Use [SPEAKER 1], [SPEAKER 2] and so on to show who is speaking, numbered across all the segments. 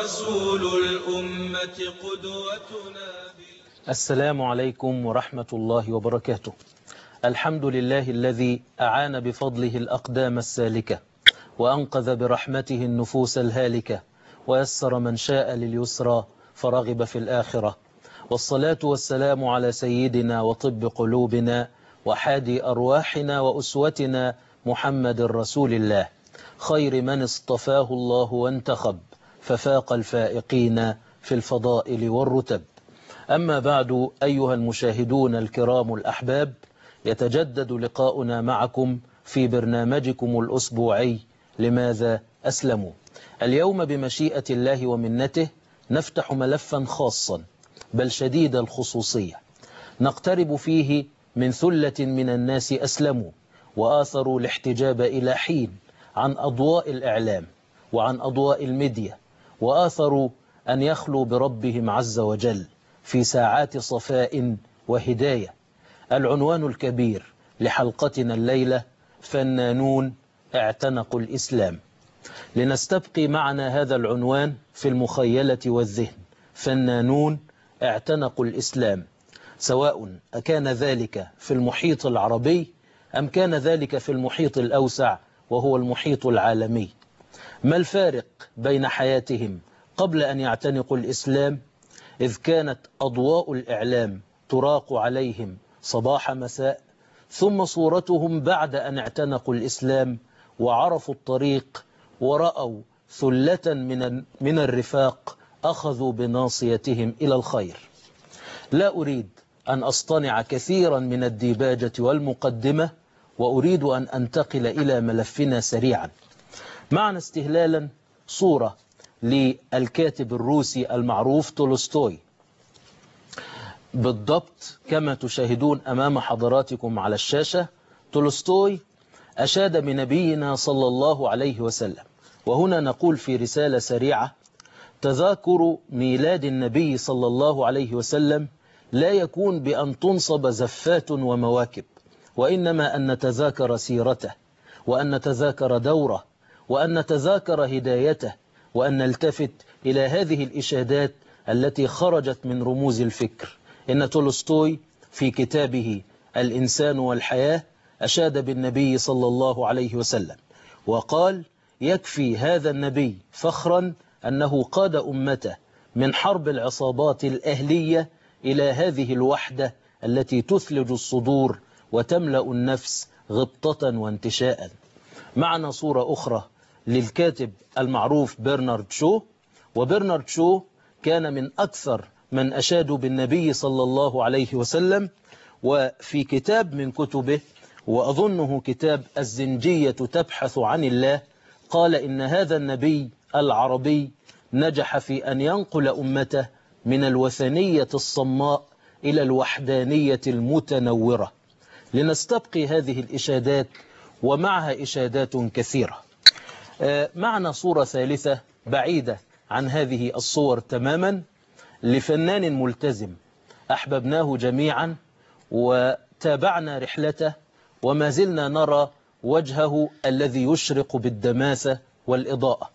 [SPEAKER 1] رسول الأمة قدوتنا
[SPEAKER 2] السلام عليكم ورحمة الله وبركاته الحمد لله الذي أعان بفضله الأقدام السالكة وأنقذ برحمته النفوس الهالكة ويسر من شاء لليسرى فرغب في الآخرة والصلاة والسلام على سيدنا وطب قلوبنا وحادي أرواحنا وأسوتنا محمد رسول الله خير من اصطفاه الله وانتخب ففاق الفائقين في الفضائل والرتب أما بعد أيها المشاهدون الكرام الأحباب يتجدد لقاؤنا معكم في برنامجكم الأسبوعي لماذا أسلموا اليوم بمشيئة الله ومنته نفتح ملفا خاصا بل شديد الخصوصية نقترب فيه من ثلة من الناس أسلموا وآثروا الاحتجاب إلى حين عن أضواء الإعلام وعن أضواء الميديا وآثروا أن يخلوا بربهم عز وجل في ساعات صفاء وهداية العنوان الكبير لحلقتنا الليلة فنانون اعتنقوا الإسلام لنستبقي معنا هذا العنوان في المخيلة والذهن فنانون اعتنقوا الإسلام سواء أكان ذلك في المحيط العربي أم كان ذلك في المحيط الأوسع وهو المحيط العالمي ما الفارق بين حياتهم قبل أن يعتنقوا الإسلام إذ كانت أضواء الإعلام تراق عليهم صباح مساء ثم صورتهم بعد أن اعتنقوا الإسلام وعرفوا الطريق ورأوا ثلة من من الرفاق أخذوا بناصيتهم إلى الخير لا أريد أن أصطنع كثيرا من الديباجة والمقدمة وأريد أن أنتقل إلى ملفنا سريعا معنا استهلالا صورة للكاتب الروسي المعروف تولستوي بالضبط كما تشاهدون أمام حضراتكم على الشاشة تولستوي أشاد بنبينا صلى الله عليه وسلم وهنا نقول في رسالة سريعة تذاكر ميلاد النبي صلى الله عليه وسلم لا يكون بأن تنصب زفات ومواكب وإنما أن نتذاكر سيرته وأن نتذاكر دوره وأن نتذاكر هدايته وأن نلتفت إلى هذه الإشادات التي خرجت من رموز الفكر إن تولستوي في كتابه الإنسان والحياة أشاد بالنبي صلى الله عليه وسلم وقال يكفي هذا النبي فخرا أنه قاد أمته من حرب العصابات الأهلية إلى هذه الوحدة التي تثلج الصدور وتملأ النفس غبطة وانتشاء معنا صورة أخرى للكاتب المعروف برنارد شو وبرنارد شو كان من أكثر من أشادوا بالنبي صلى الله عليه وسلم وفي كتاب من كتبه وأظنه كتاب الزنجية تبحث عن الله قال إن هذا النبي العربي نجح في أن ينقل أمته من الوثنية الصماء إلى الوحدانية المتنورة لنستبقي هذه الإشادات ومعها إشادات كثيرة معنا صورة ثالثة بعيدة عن هذه الصور تماما لفنان ملتزم أحببناه جميعا وتابعنا رحلته وما زلنا نرى وجهه الذي يشرق بالدماسة والإضاءة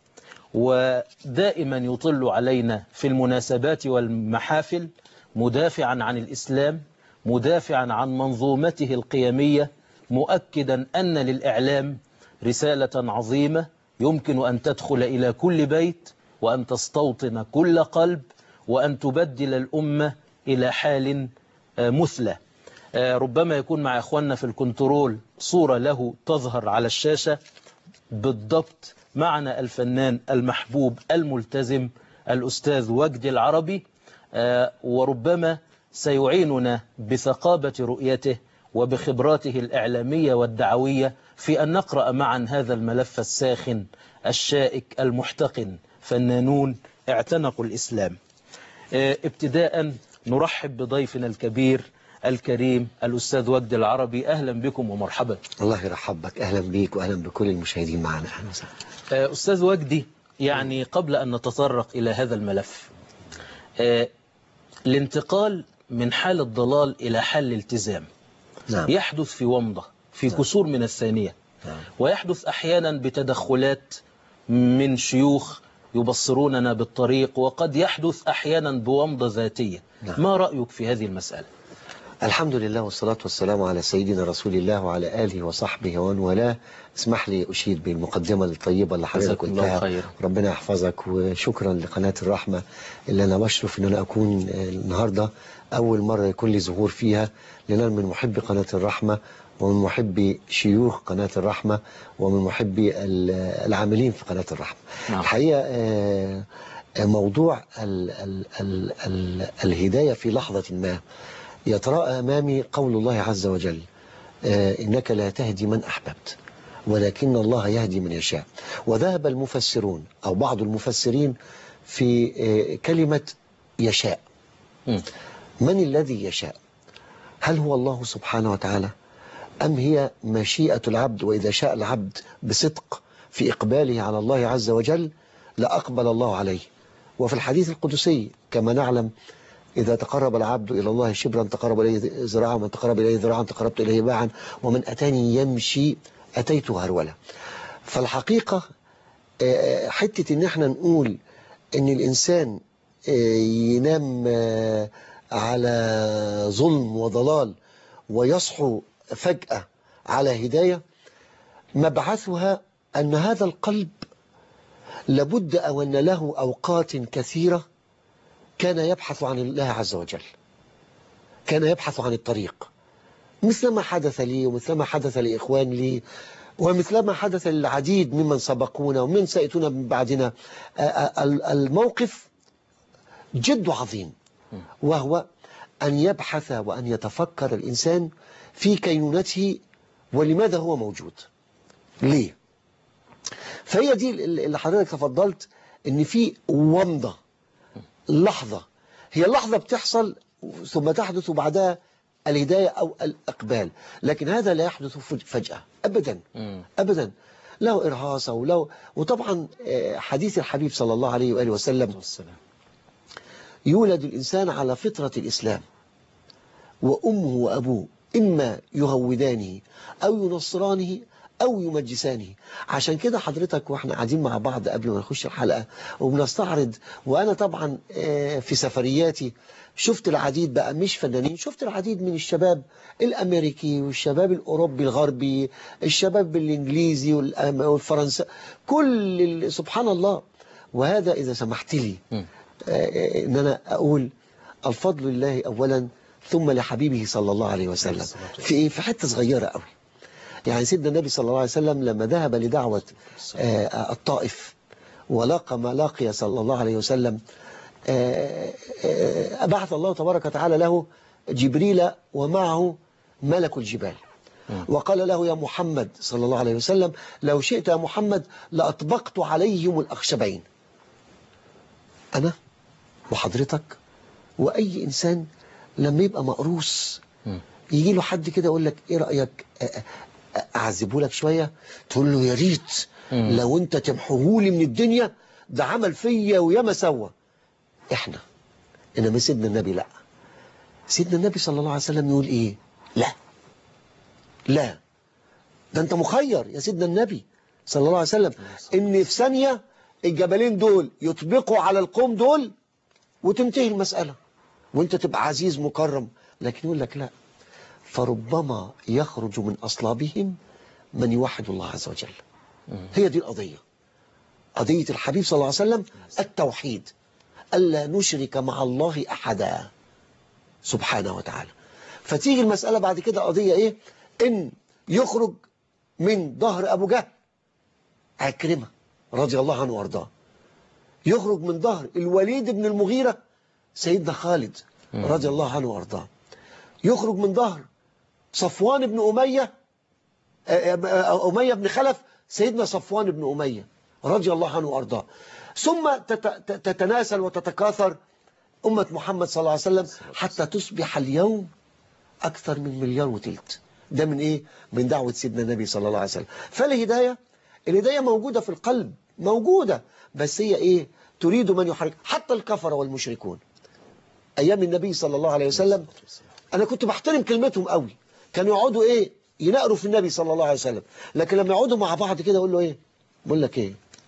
[SPEAKER 2] ودائما يطل علينا في المناسبات والمحافل مدافعا عن الإسلام مدافعا عن منظومته القيمية مؤكدا أن للإعلام رسالة عظيمة يمكن أن تدخل إلى كل بيت وأن تستوطن كل قلب وأن تبدل الأمة إلى حال مثلى ربما يكون مع إخواننا في الكنترول صورة له تظهر على الشاشة بالضبط معنا الفنان المحبوب الملتزم الأستاذ وجدي العربي وربما سيعيننا بثقابة رؤيته وبخبراته الإعلامية والدعوية في أن نقرأ معا هذا الملف الساخن الشائك المحتقن فنانون اعتنقوا الإسلام ابتداء نرحب بضيفنا الكبير الكريم الأستاذ وجد العربي أهلا بكم ومرحبا
[SPEAKER 3] الله يرحب بك أهلا بيك وأهلا بكل المشاهدين معنا أهلا وسهلا
[SPEAKER 2] أستاذ وجدي يعني قبل أن نتطرق إلى هذا الملف الانتقال من حال الضلال إلى حال الالتزام
[SPEAKER 3] نعم.
[SPEAKER 2] يحدث في ومضة في كسور من الثانية
[SPEAKER 3] نعم.
[SPEAKER 2] ويحدث أحيانا بتدخلات من شيوخ يبصروننا بالطريق وقد يحدث أحيانا بومضة ذاتية
[SPEAKER 3] نعم.
[SPEAKER 2] ما رأيك في هذه المسألة
[SPEAKER 3] الحمد لله والصلاة والسلام على سيدنا رسول الله وعلى آله وصحبه ومن والاه اسمح لي أشيد بالمقدمة الطيبة اللي حضرتك
[SPEAKER 2] جزاك الله
[SPEAKER 3] قلتها
[SPEAKER 2] خير.
[SPEAKER 3] ربنا يحفظك وشكرا لقناة الرحمة اللي أنا بشرف إن أنا أكون آه، النهاردة أول مرة يكون لي ظهور فيها لأن أنا من محبي قناة الرحمة ومن محبي شيوخ قناة الرحمة ومن محبي ال- العاملين في قناة الرحمة
[SPEAKER 2] نعم.
[SPEAKER 3] الحقيقة آه، آه، موضوع ال ال ال ال الهداية في لحظة ما يتراءى أمامي قول الله عز وجل آه، إنك لا تهدي من أحببت ولكن الله يهدي من يشاء وذهب المفسرون أو بعض المفسرين في آه، كلمة يشاء
[SPEAKER 2] مم.
[SPEAKER 3] من الذي يشاء هل هو الله سبحانه وتعالى أم هي مشيئة العبد وإذا شاء العبد بصدق في إقباله على الله عز وجل لأقبل الله عليه وفي الحديث القدسي كما نعلم إذا تقرب العبد إلى الله شبرا تقرب إليه ذراعا ومن تقرب إليه ذراعا تقربت إليه باعا ومن أتاني يمشي أتيته هرولا فالحقيقة آه، حتة إن احنا نقول إن الإنسان آه، ينام آه، على ظلم وضلال ويصحو فجأة على هداية مبعثها أن هذا القلب لابد أو أن له أوقات كثيرة كان يبحث عن الله عز وجل كان يبحث عن الطريق مثل ما حدث لي ومثل ما حدث لإخوان لي ومثل ما حدث للعديد ممن سبقونا ومن سيأتون من بعدنا آه، آه، الموقف جد عظيم وهو أن يبحث وأن يتفكر الإنسان في كينونته ولماذا هو موجود ليه فهي دي اللي حضرتك تفضلت ان في ومضة لحظة هي اللحظة بتحصل ثم تحدث بعدها الهداية أو الإقبال لكن هذا لا يحدث فج- فجأة أبدا
[SPEAKER 2] مم.
[SPEAKER 3] أبدا له إرهاصة وله وطبعا آه، حديث الحبيب صلى الله عليه وآله وسلم
[SPEAKER 2] والسلام
[SPEAKER 3] يولد الإنسان على فطرة الإسلام وأمه وأبوه إما يهودانه أو ينصرانه أو يمجسانه عشان كده حضرتك وإحنا قاعدين مع بعض قبل ما نخش الحلقة وبنستعرض وأنا طبعا آه، في سفرياتي شفت العديد بقى مش فنانين شفت العديد من الشباب الأمريكي والشباب الأوروبي الغربي الشباب الإنجليزي والأم- والفرنسي كل ال- سبحان الله وهذا إذا سمحت لي
[SPEAKER 2] مم.
[SPEAKER 3] آه، ان انا اقول الفضل لله اولا ثم لحبيبه صلى الله عليه وسلم في ايه في حته صغيره قوي يعني سيدنا النبي صلى الله عليه وسلم لما ذهب لدعوه آه، الطائف ولقى ما لقي صلى الله عليه وسلم آه، آه، بعث الله تبارك وتعالى له جبريل ومعه ملك الجبال وقال له يا محمد صلى الله عليه وسلم لو شئت يا محمد لأطبقت عليهم الأخشبين أنا وحضرتك وأي إنسان لما يبقى مقروس
[SPEAKER 2] مم.
[SPEAKER 3] يجي له حد كده يقول لك إيه رأيك أ- أ- أعذبه لك شوية تقول له يا ريت
[SPEAKER 2] مم.
[SPEAKER 3] لو أنت تمحوهولي من الدنيا ده عمل فيا وياما سوى إحنا إنما سيدنا النبي لا سيدنا النبي صلى الله عليه وسلم يقول إيه لا لا ده أنت مخير يا سيدنا النبي صلى الله عليه وسلم إن في ثانية الجبلين دول يطبقوا على القوم دول وتنتهي المسألة وانت تبقى عزيز مكرم لكن يقول لك لا فربما يخرج من أصلابهم من يوحد الله عز وجل هي دي القضية قضية الحبيب صلى الله عليه وسلم التوحيد ألا نشرك مع الله أحدا سبحانه وتعالى فتيجي المسألة بعد كده قضية إيه إن يخرج من ظهر أبو جهل عكرمة رضي الله عنه وارضاه يخرج من ظهر الوليد بن المغيرة سيدنا خالد رضي الله عنه وارضاه يخرج من ظهر صفوان بن أمية آه، آه، أمية بن خلف سيدنا صفوان بن أمية رضي الله عنه وارضاه ثم تت- تت- تتناسل وتتكاثر أمة محمد صلى الله عليه وسلم حتى تصبح اليوم أكثر من مليار وتلت ده من إيه؟ من دعوة سيدنا النبي صلى الله عليه وسلم فالهداية الهداية موجودة في القلب موجودة بس هي إيه؟ تريد من يحرك حتى الكفر والمشركون أيام النبي صلى الله عليه وسلم أنا كنت بحترم كلمتهم قوي كانوا يقعدوا إيه؟ ينقروا في النبي صلى الله عليه وسلم لكن لما يقعدوا مع بعض كده يقول له إيه؟ بقول لك إيه؟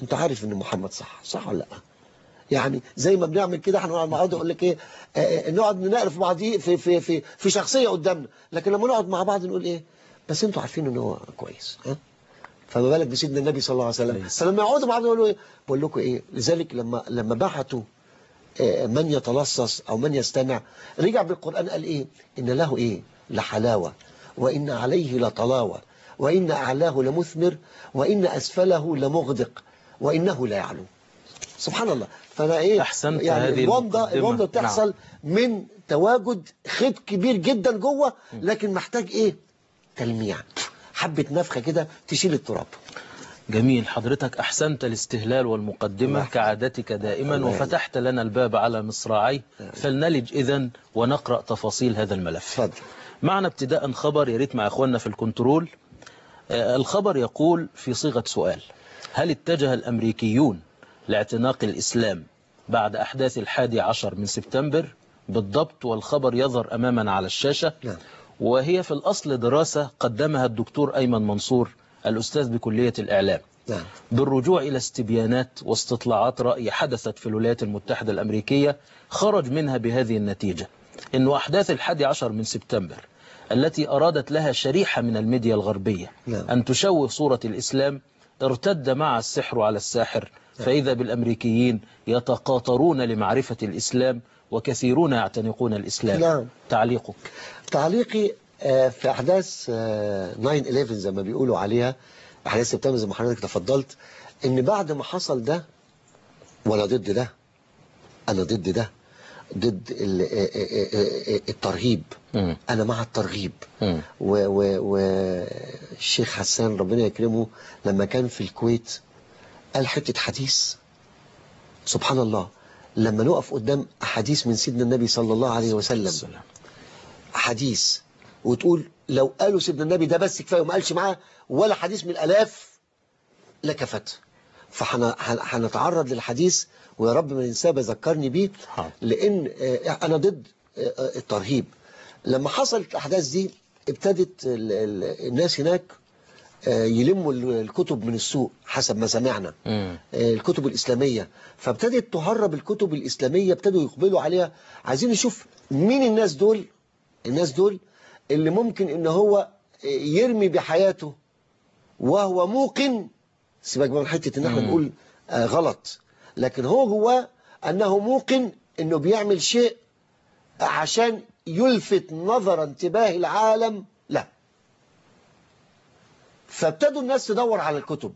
[SPEAKER 3] انت عارف ان محمد صح صح ولا لا يعني زي ما بنعمل كده احنا نقعد مع بعض يقول لك ايه آه، آه، نقعد ننقل في بعض في في في في شخصيه قدامنا لكن لما نقعد مع بعض نقول ايه بس انتوا عارفين ان هو كويس ها فما بالك بسيدنا النبي صلى الله عليه وسلم
[SPEAKER 2] كويس.
[SPEAKER 3] فلما يقعدوا مع بعض يقولوا ايه بقول لكم ايه لذلك لما لما بعتوا آه، من يتلصص او من يستمع رجع بالقران قال ايه ان له ايه لحلاوه وان عليه لطلاوه وان اعلاه لمثمر وان اسفله لمغدق وانه لا يعلو سبحان الله فانا ايه
[SPEAKER 2] أحسنت
[SPEAKER 3] يعني
[SPEAKER 2] هذه
[SPEAKER 3] الومضه
[SPEAKER 2] المقدمة.
[SPEAKER 3] الومضه بتحصل من تواجد خيط كبير جدا جوه لكن محتاج ايه تلميع حبه نفخه كده تشيل التراب
[SPEAKER 2] جميل حضرتك أحسنت الاستهلال
[SPEAKER 3] الله
[SPEAKER 2] والمقدمة
[SPEAKER 3] يحفظك.
[SPEAKER 2] كعادتك دائما
[SPEAKER 3] الله يحفظك.
[SPEAKER 2] وفتحت لنا الباب على مصراعي فلنلج إذن ونقرأ تفاصيل هذا الملف
[SPEAKER 3] اتفضل
[SPEAKER 2] معنا ابتداء خبر يا ريت مع إخواننا في الكنترول آه، الخبر يقول في صيغة سؤال هل اتجه الأمريكيون لاعتناق الإسلام بعد أحداث الحادي عشر من سبتمبر بالضبط والخبر يظهر أمامنا على الشاشة
[SPEAKER 3] نعم.
[SPEAKER 2] وهي في الأصل دراسة قدمها الدكتور أيمن منصور الأستاذ بكلية الإعلام
[SPEAKER 3] نعم
[SPEAKER 2] بالرجوع إلى استبيانات واستطلاعات رأي حدثت في الولايات المتحدة الأمريكية خرج منها بهذه النتيجة أن أحداث الحادي عشر من سبتمبر التي أرادت لها شريحة من الميديا الغربية
[SPEAKER 3] نعم.
[SPEAKER 2] أن تشوه صورة الإسلام ارتد مع السحر على الساحر فإذا بالأمريكيين يتقاطرون لمعرفة الإسلام وكثيرون يعتنقون الإسلام
[SPEAKER 3] نعم.
[SPEAKER 2] تعليقك
[SPEAKER 3] تعليقي آه، في احداث آه، 9/11 زي ما بيقولوا عليها احداث سبتمبر زي ما حضرتك تفضلت ان بعد ما حصل ده وانا ضد ده انا ضد ده ضد ال- آه، آه، آه، آه، الترهيب
[SPEAKER 2] مم.
[SPEAKER 3] انا مع الترغيب
[SPEAKER 2] مم.
[SPEAKER 3] والشيخ حسان ربنا يكرمه لما كان في الكويت قال حتة حديث سبحان الله لما نقف قدام أحاديث من سيدنا النبي صلى الله عليه وسلم
[SPEAKER 2] السلام.
[SPEAKER 3] حديث وتقول لو قالوا سيدنا النبي ده بس كفايه وما قالش معاه ولا حديث من الالاف لكفت فهنتعرض للحديث ويا رب ما ننساه بذكرني بيه
[SPEAKER 2] حاضر.
[SPEAKER 3] لان آه، انا ضد آه، آه، الترهيب لما حصلت الاحداث دي ابتدت ال- ال- الناس هناك آه، يلموا ال- الكتب من السوق حسب ما سمعنا
[SPEAKER 2] مم.
[SPEAKER 3] آه، الكتب الإسلامية فابتدت تهرب الكتب الإسلامية ابتدوا يقبلوا عليها عايزين نشوف مين الناس دول الناس دول اللي ممكن ان هو آه، يرمي بحياته وهو موقن سيبك بقى من حتة ان احنا
[SPEAKER 2] مم.
[SPEAKER 3] نقول آه، غلط لكن هو جواه انه موقن انه بيعمل شيء عشان يلفت نظر انتباه العالم له فابتدوا الناس تدور على الكتب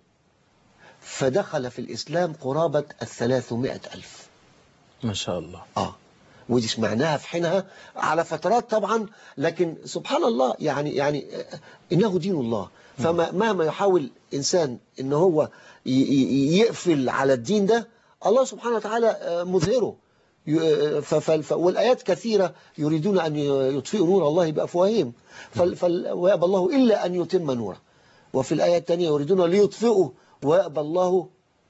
[SPEAKER 3] فدخل في الإسلام قرابة الثلاثمائة ألف
[SPEAKER 2] ما شاء الله
[SPEAKER 3] آه ودي سمعناها في حينها على فترات طبعا لكن سبحان الله يعني يعني آه، إنه دين الله فما مهما يحاول إنسان إن هو ي- ي- يقفل على الدين ده الله سبحانه وتعالى آه، مظهره ي- آه، ف- ف- ف- والآيات كثيرة يريدون أن يطفئوا نور الله بأفواههم فال- فال- ويأبى الله إلا أن يتم نوره وفي الآية الثانية يريدون ليطفئوا ويأبى الله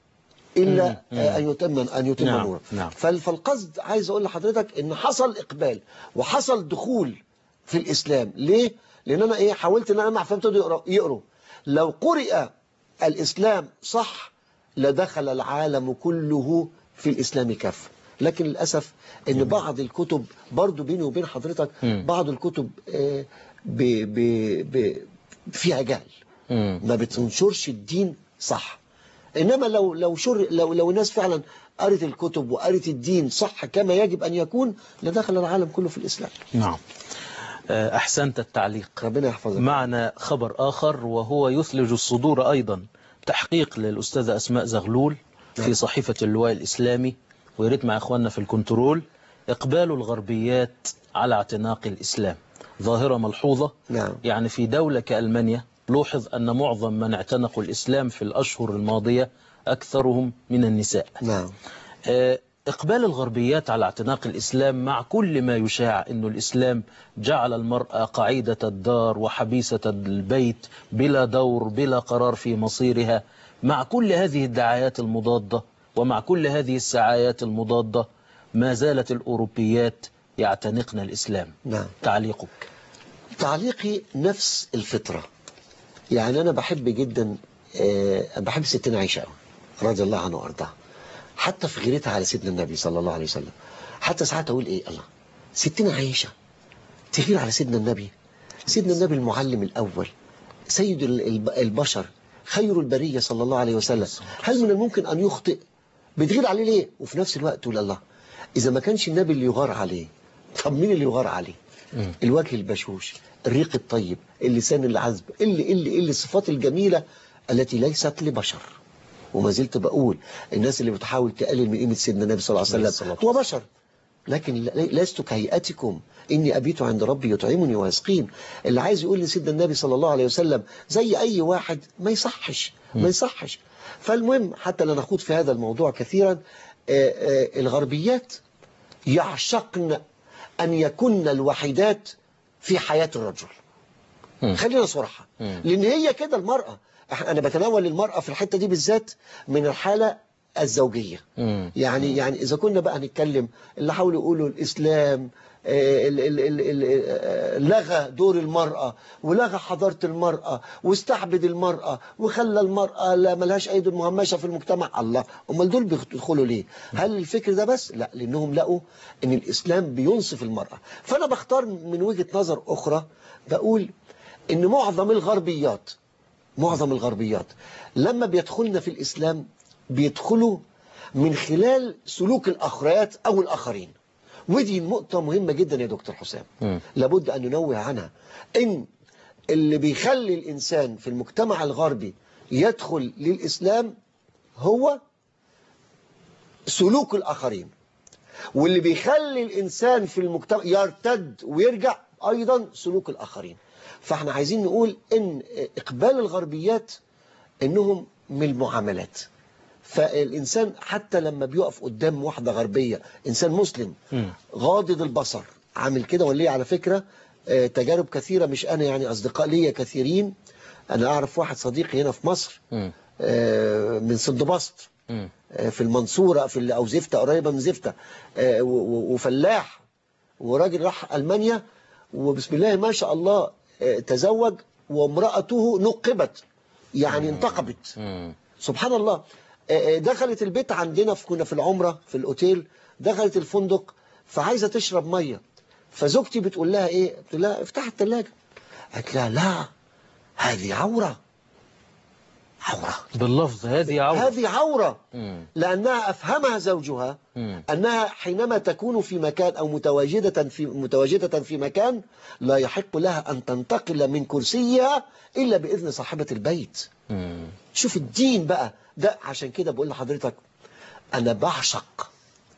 [SPEAKER 3] إلا
[SPEAKER 2] مم. مم.
[SPEAKER 3] آه، أن يتم أن يتم
[SPEAKER 2] نعم،
[SPEAKER 3] نوره
[SPEAKER 2] نعم.
[SPEAKER 3] فال- فالقصد عايز أقول لحضرتك إن حصل إقبال وحصل دخول في الإسلام ليه؟ لأن أنا إيه حاولت إن أنا أمنع فابتدوا يقرأوا, يقروا لو قرئ الإسلام صح لدخل العالم كله في الإسلام كافة لكن للأسف إن بعض الكتب برضو بيني وبين حضرتك
[SPEAKER 2] مم.
[SPEAKER 3] بعض الكتب آه، ب ب ب فيها جهل
[SPEAKER 2] مم.
[SPEAKER 3] ما بتنشرش الدين صح انما لو لو شر لو لو الناس فعلا قرت الكتب وقرت الدين صح كما يجب ان يكون لدخل العالم كله في الاسلام
[SPEAKER 2] نعم آه، أحسنت التعليق
[SPEAKER 3] ربنا يحفظك
[SPEAKER 2] معنا خبر آخر وهو يثلج الصدور أيضا تحقيق للأستاذة أسماء زغلول في
[SPEAKER 3] نعم.
[SPEAKER 2] صحيفة اللواء الإسلامي ويريد مع إخواننا في الكنترول إقبال الغربيات على اعتناق الإسلام ظاهرة ملحوظة
[SPEAKER 3] نعم
[SPEAKER 2] يعني في دولة كألمانيا لوحظ أن معظم من اعتنقوا الإسلام في الأشهر الماضية أكثرهم من النساء
[SPEAKER 3] نعم
[SPEAKER 2] آه، إقبال الغربيات على اعتناق الإسلام مع كل ما يشاع أن الإسلام جعل المرأة قعيدة الدار وحبيسة البيت بلا دور بلا قرار في مصيرها مع كل هذه الدعايات المضادة ومع كل هذه السعايات المضادة ما زالت الأوروبيات يعتنقن الإسلام
[SPEAKER 3] نعم
[SPEAKER 2] تعليقك
[SPEAKER 3] تعليقي نفس الفطرة يعني أنا بحب جدا آه، بحب ستنا عائشة قوي رضي الله عنه وارضاه حتى في غيرتها على سيدنا النبي صلى الله عليه وسلم حتى ساعات اقول ايه الله ستنا عائشه تغير على سيدنا النبي سيدنا النبي المعلم الاول سيد ال- الب- البشر خير البريه صلى الله عليه وسلم هل من الممكن ان يخطئ بتغير عليه ليه وفي نفس الوقت تقول الله اذا ما كانش النبي اللي يغار عليه طب مين اللي يغار عليه
[SPEAKER 2] مم.
[SPEAKER 3] الوجه البشوش الريق الطيب اللسان العذب اللي اللي اللي الصفات الجميلة التي ليست لبشر وما زلت بقول الناس اللي بتحاول تقلل من قيمة سيدنا النبي صلى الله عليه وسلم هو بشر لكن ل- لست كهيئتكم إني أبيت عند ربي يطعمني ويسقين اللي عايز يقول لسيدنا النبي صلى الله عليه وسلم زي أي واحد ما يصحش ما يصحش فالمهم حتى لا نخوض في هذا الموضوع كثيرا آه، آه، الغربيات يعشقن أن يكن الوحيدات في حياة الرجل
[SPEAKER 2] مم.
[SPEAKER 3] خلينا صراحة
[SPEAKER 2] مم.
[SPEAKER 3] لأن هي كده المرأة إح- أنا بتناول المرأة في الحتة دي بالذات من الحالة الزوجية
[SPEAKER 2] مم.
[SPEAKER 3] يعني يعني إذا كنا بقى نتكلم اللي حاولوا يقولوا الإسلام آه، ال- ال- ال- ال- آه، لغى دور المرأة ولغى حضارة المرأة واستعبد المرأة وخلى المرأة لا ملهاش أيد مهمشة في المجتمع الله أمال دول بيدخلوا ليه هل الفكر ده بس لا لأنهم لقوا أن الإسلام بينصف المرأة فأنا بختار من وجهة نظر أخرى بقول أن معظم الغربيات معظم الغربيات لما بيدخلنا في الإسلام بيدخلوا من خلال سلوك الأخريات أو الآخرين ودي نقطة مهمة جدا يا دكتور حسام
[SPEAKER 2] مم.
[SPEAKER 3] لابد أن ننوه عنها إن اللي بيخلي الإنسان في المجتمع الغربي يدخل للإسلام هو سلوك الآخرين واللي بيخلي الإنسان في المجتمع يرتد ويرجع أيضا سلوك الآخرين فاحنا عايزين نقول إن إقبال الغربيات إنهم من المعاملات فالإنسان حتى لما بيقف قدام واحدة غربية إنسان مسلم
[SPEAKER 2] مم.
[SPEAKER 3] غاضض البصر عامل كده وليه على فكرة آه، تجارب كثيرة مش أنا يعني أصدقاء ليا كثيرين أنا أعرف واحد صديقي هنا في مصر
[SPEAKER 2] مم.
[SPEAKER 3] آه، من سندبسط
[SPEAKER 2] مم.
[SPEAKER 3] آه، في المنصورة في ال- أو زفتة قريبة من زفتة آه، و- و- وفلاح وراجل راح ألمانيا وبسم الله ما شاء الله آه، تزوج وامرأته نقبت يعني انتقبت
[SPEAKER 2] مم.
[SPEAKER 3] سبحان الله آه، آه، دخلت البيت عندنا في كنا في العمرة في الأوتيل دخلت الفندق فعايزة تشرب مية فزوجتي بتقول لها إيه بتقول لها افتح الثلاجة قالت لها لا هذه عورة عورة
[SPEAKER 2] باللفظ هذه عورة
[SPEAKER 3] هذه عورة
[SPEAKER 2] مم.
[SPEAKER 3] لأنها أفهمها زوجها
[SPEAKER 2] مم.
[SPEAKER 3] أنها حينما تكون في مكان أو متواجدة في متواجدة في مكان لا يحق لها أن تنتقل من كرسيها إلا بإذن صاحبة البيت
[SPEAKER 2] مم.
[SPEAKER 3] شوف الدين بقى ده عشان كده بقول لحضرتك أنا بعشق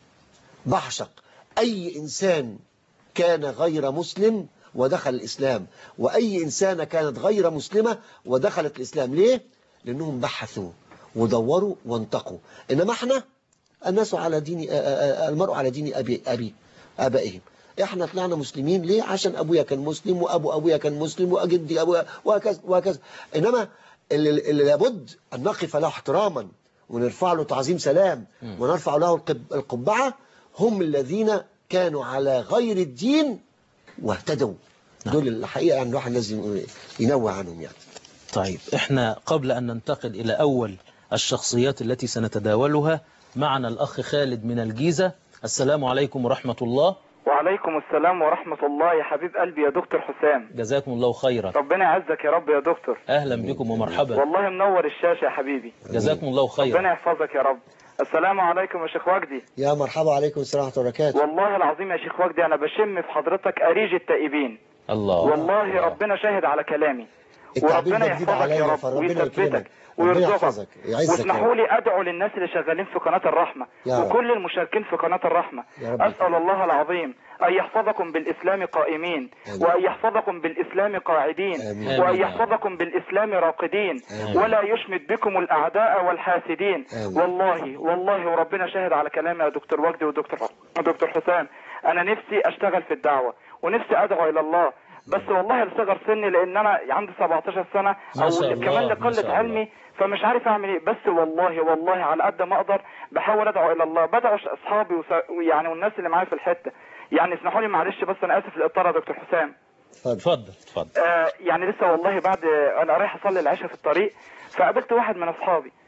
[SPEAKER 3] بعشق أي إنسان كان غير مسلم ودخل الإسلام وأي إنسانة كانت غير مسلمة ودخلت الإسلام ليه؟ لأنهم بحثوا ودوروا وانتقوا إنما احنا الناس على دين آ- آ- آ- المرء على دين أبي أبي آبائهم احنا طلعنا مسلمين ليه عشان ابويا كان مسلم وابو ابويا كان مسلم وجدي ابويا وهكذا وهكذا انما اللي, اللي لابد ان نقف له احتراما ونرفع له تعظيم سلام ونرفع له القب- القبعه هم الذين كانوا على غير الدين واهتدوا دول الحقيقه يعني الواحد لازم ينوه عنهم يعني
[SPEAKER 2] طيب احنا قبل أن ننتقل إلى أول الشخصيات التي سنتداولها معنا الأخ خالد من الجيزة السلام عليكم ورحمة الله
[SPEAKER 4] وعليكم السلام ورحمة الله يا حبيب قلبي يا دكتور حسام
[SPEAKER 2] جزاكم الله خيرا
[SPEAKER 4] ربنا يعزك يا رب يا دكتور
[SPEAKER 2] أهلا بكم ومرحبا
[SPEAKER 4] والله منور الشاشة يا حبيبي
[SPEAKER 2] جزاكم الله خيرا
[SPEAKER 4] ربنا يحفظك يا رب السلام عليكم يا شيخ وجدي
[SPEAKER 3] يا مرحبا عليكم السلام ورحمه الله وبركاته
[SPEAKER 4] والله العظيم يا شيخ وجدي أنا بشم في حضرتك أريج التائبين
[SPEAKER 2] الله
[SPEAKER 4] والله ربنا شاهد على كلامي
[SPEAKER 3] التعبير
[SPEAKER 4] وربنا
[SPEAKER 3] ده جديد
[SPEAKER 4] يحفظك
[SPEAKER 3] عليا
[SPEAKER 4] يا رب
[SPEAKER 3] فربنا
[SPEAKER 4] ويثبتك
[SPEAKER 3] يكرمك ربنا
[SPEAKER 4] ويرزقك
[SPEAKER 3] يحفظك يعزك يا
[SPEAKER 4] واسمحوا
[SPEAKER 3] رب.
[SPEAKER 4] لي ادعو للناس اللي شغالين في قناه الرحمه
[SPEAKER 3] يا رب.
[SPEAKER 4] وكل المشاركين في قناه الرحمه
[SPEAKER 3] يا رب
[SPEAKER 4] اسال الله العظيم ان يحفظكم بالاسلام قائمين
[SPEAKER 3] آمين.
[SPEAKER 4] وان يحفظكم بالاسلام قاعدين
[SPEAKER 3] آمين.
[SPEAKER 4] وان
[SPEAKER 2] آمين.
[SPEAKER 4] يحفظكم بالاسلام راقدين
[SPEAKER 3] آمين.
[SPEAKER 4] ولا يشمت بكم الاعداء والحاسدين
[SPEAKER 3] آمين.
[SPEAKER 4] والله والله وربنا شاهد على كلامي يا دكتور وجدي ودكتور ودكتور حسام انا نفسي اشتغل في الدعوه ونفسي ادعو الى الله بس والله لصغر سني لان انا عندي 17 سنه
[SPEAKER 2] ما
[SPEAKER 4] او
[SPEAKER 2] شاء الله،
[SPEAKER 4] كمان
[SPEAKER 2] ما شاء
[SPEAKER 4] لقله
[SPEAKER 2] الله.
[SPEAKER 4] علمي فمش عارف اعمل ايه بس والله والله على قد ما اقدر بحاول ادعو الى الله بدعو اصحابي وس- ويعني والناس اللي معايا في الحته يعني اسمحوا لي معلش بس انا اسف الاطاله يا دكتور حسام
[SPEAKER 3] اتفضل
[SPEAKER 2] اتفضل اتفضل
[SPEAKER 4] آه يعني لسه والله بعد انا رايح اصلي العشاء في الطريق فقابلت واحد من اصحابي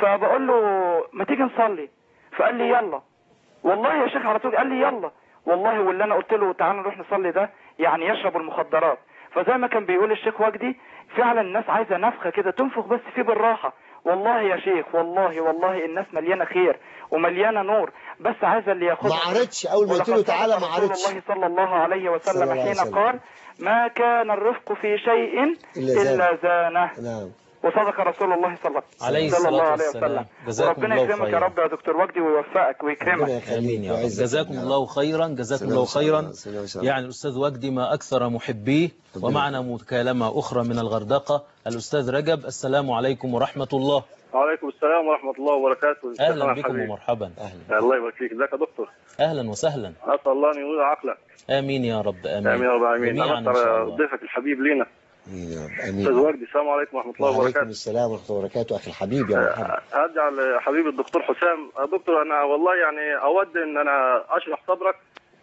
[SPEAKER 4] فبقول له ما تيجي نصلي فقال لي يلا والله يا شيخ على طول قال لي يلا والله واللي انا قلت له تعالى نروح نصلي ده يعني يشرب المخدرات فزي ما كان بيقول الشيخ وجدي فعلا الناس عايزه نفخه كده تنفخ بس فيه بالراحه والله يا شيخ والله والله الناس مليانه خير ومليانه نور بس عايزه اللي ياخدها
[SPEAKER 3] ما عرضش اول ما قلت له
[SPEAKER 4] ولقد
[SPEAKER 3] تعالى
[SPEAKER 4] صدق
[SPEAKER 3] ما
[SPEAKER 4] رسول
[SPEAKER 3] عرضش
[SPEAKER 4] الله صلى الله عليه
[SPEAKER 3] صلى
[SPEAKER 4] وسلم
[SPEAKER 3] الله عليه
[SPEAKER 4] حين
[SPEAKER 3] وسلم.
[SPEAKER 4] قال ما كان الرفق في شيء
[SPEAKER 3] إلا زانه.
[SPEAKER 4] الا زانه
[SPEAKER 3] نعم
[SPEAKER 4] وصدق رسول الله صلى
[SPEAKER 2] عليه
[SPEAKER 4] صلى الله
[SPEAKER 2] الصلاة
[SPEAKER 4] عليه
[SPEAKER 2] والسلام.
[SPEAKER 4] وسلم
[SPEAKER 2] جزاكم
[SPEAKER 4] وربنا
[SPEAKER 2] الله
[SPEAKER 4] يكرمك يا
[SPEAKER 2] خيرا.
[SPEAKER 4] رب يا دكتور وجدي ويوفقك
[SPEAKER 3] ربنا
[SPEAKER 4] ويكرمك
[SPEAKER 2] امين
[SPEAKER 3] يخليك
[SPEAKER 2] يا رب
[SPEAKER 3] ويعزك
[SPEAKER 2] جزاكم
[SPEAKER 3] يا رب.
[SPEAKER 2] الله خيرا جزاكم
[SPEAKER 3] سلام
[SPEAKER 2] الله
[SPEAKER 3] سلام
[SPEAKER 2] خيرا
[SPEAKER 3] سلام سلام.
[SPEAKER 2] يعني الأستاذ وجدي ما أكثر محبيه
[SPEAKER 3] ربنا
[SPEAKER 2] ومعنا مكالمة أخرى من الغردقة الأستاذ رجب السلام عليكم ورحمة الله
[SPEAKER 5] وعليكم السلام ورحمة الله وبركاته
[SPEAKER 2] أهلا
[SPEAKER 5] شيخنا
[SPEAKER 2] بكم
[SPEAKER 5] الحبيب.
[SPEAKER 2] ومرحبا
[SPEAKER 3] اهلا
[SPEAKER 5] الله يبارك فيك ازيك يا دكتور
[SPEAKER 2] أهلا وسهلا
[SPEAKER 5] اسال الله ان ينور عقلك
[SPEAKER 2] آمين يا رب آمين
[SPEAKER 5] امين يا رب امين
[SPEAKER 2] جميعا
[SPEAKER 5] انا
[SPEAKER 2] إن شاء الله
[SPEAKER 5] ضيفك الحبيب لينا
[SPEAKER 3] امين يا رب
[SPEAKER 5] استاذ
[SPEAKER 3] امين
[SPEAKER 5] وجدي السلام عليكم ورحمة الله
[SPEAKER 3] وعليكم
[SPEAKER 5] وبركاته
[SPEAKER 3] السلام ورحمه الله وبركاته اخي الحبيب يا مرحبا
[SPEAKER 5] ارجع لحبيبي الدكتور حسام يا دكتور انا والله يعني اود ان انا اشرح صبرك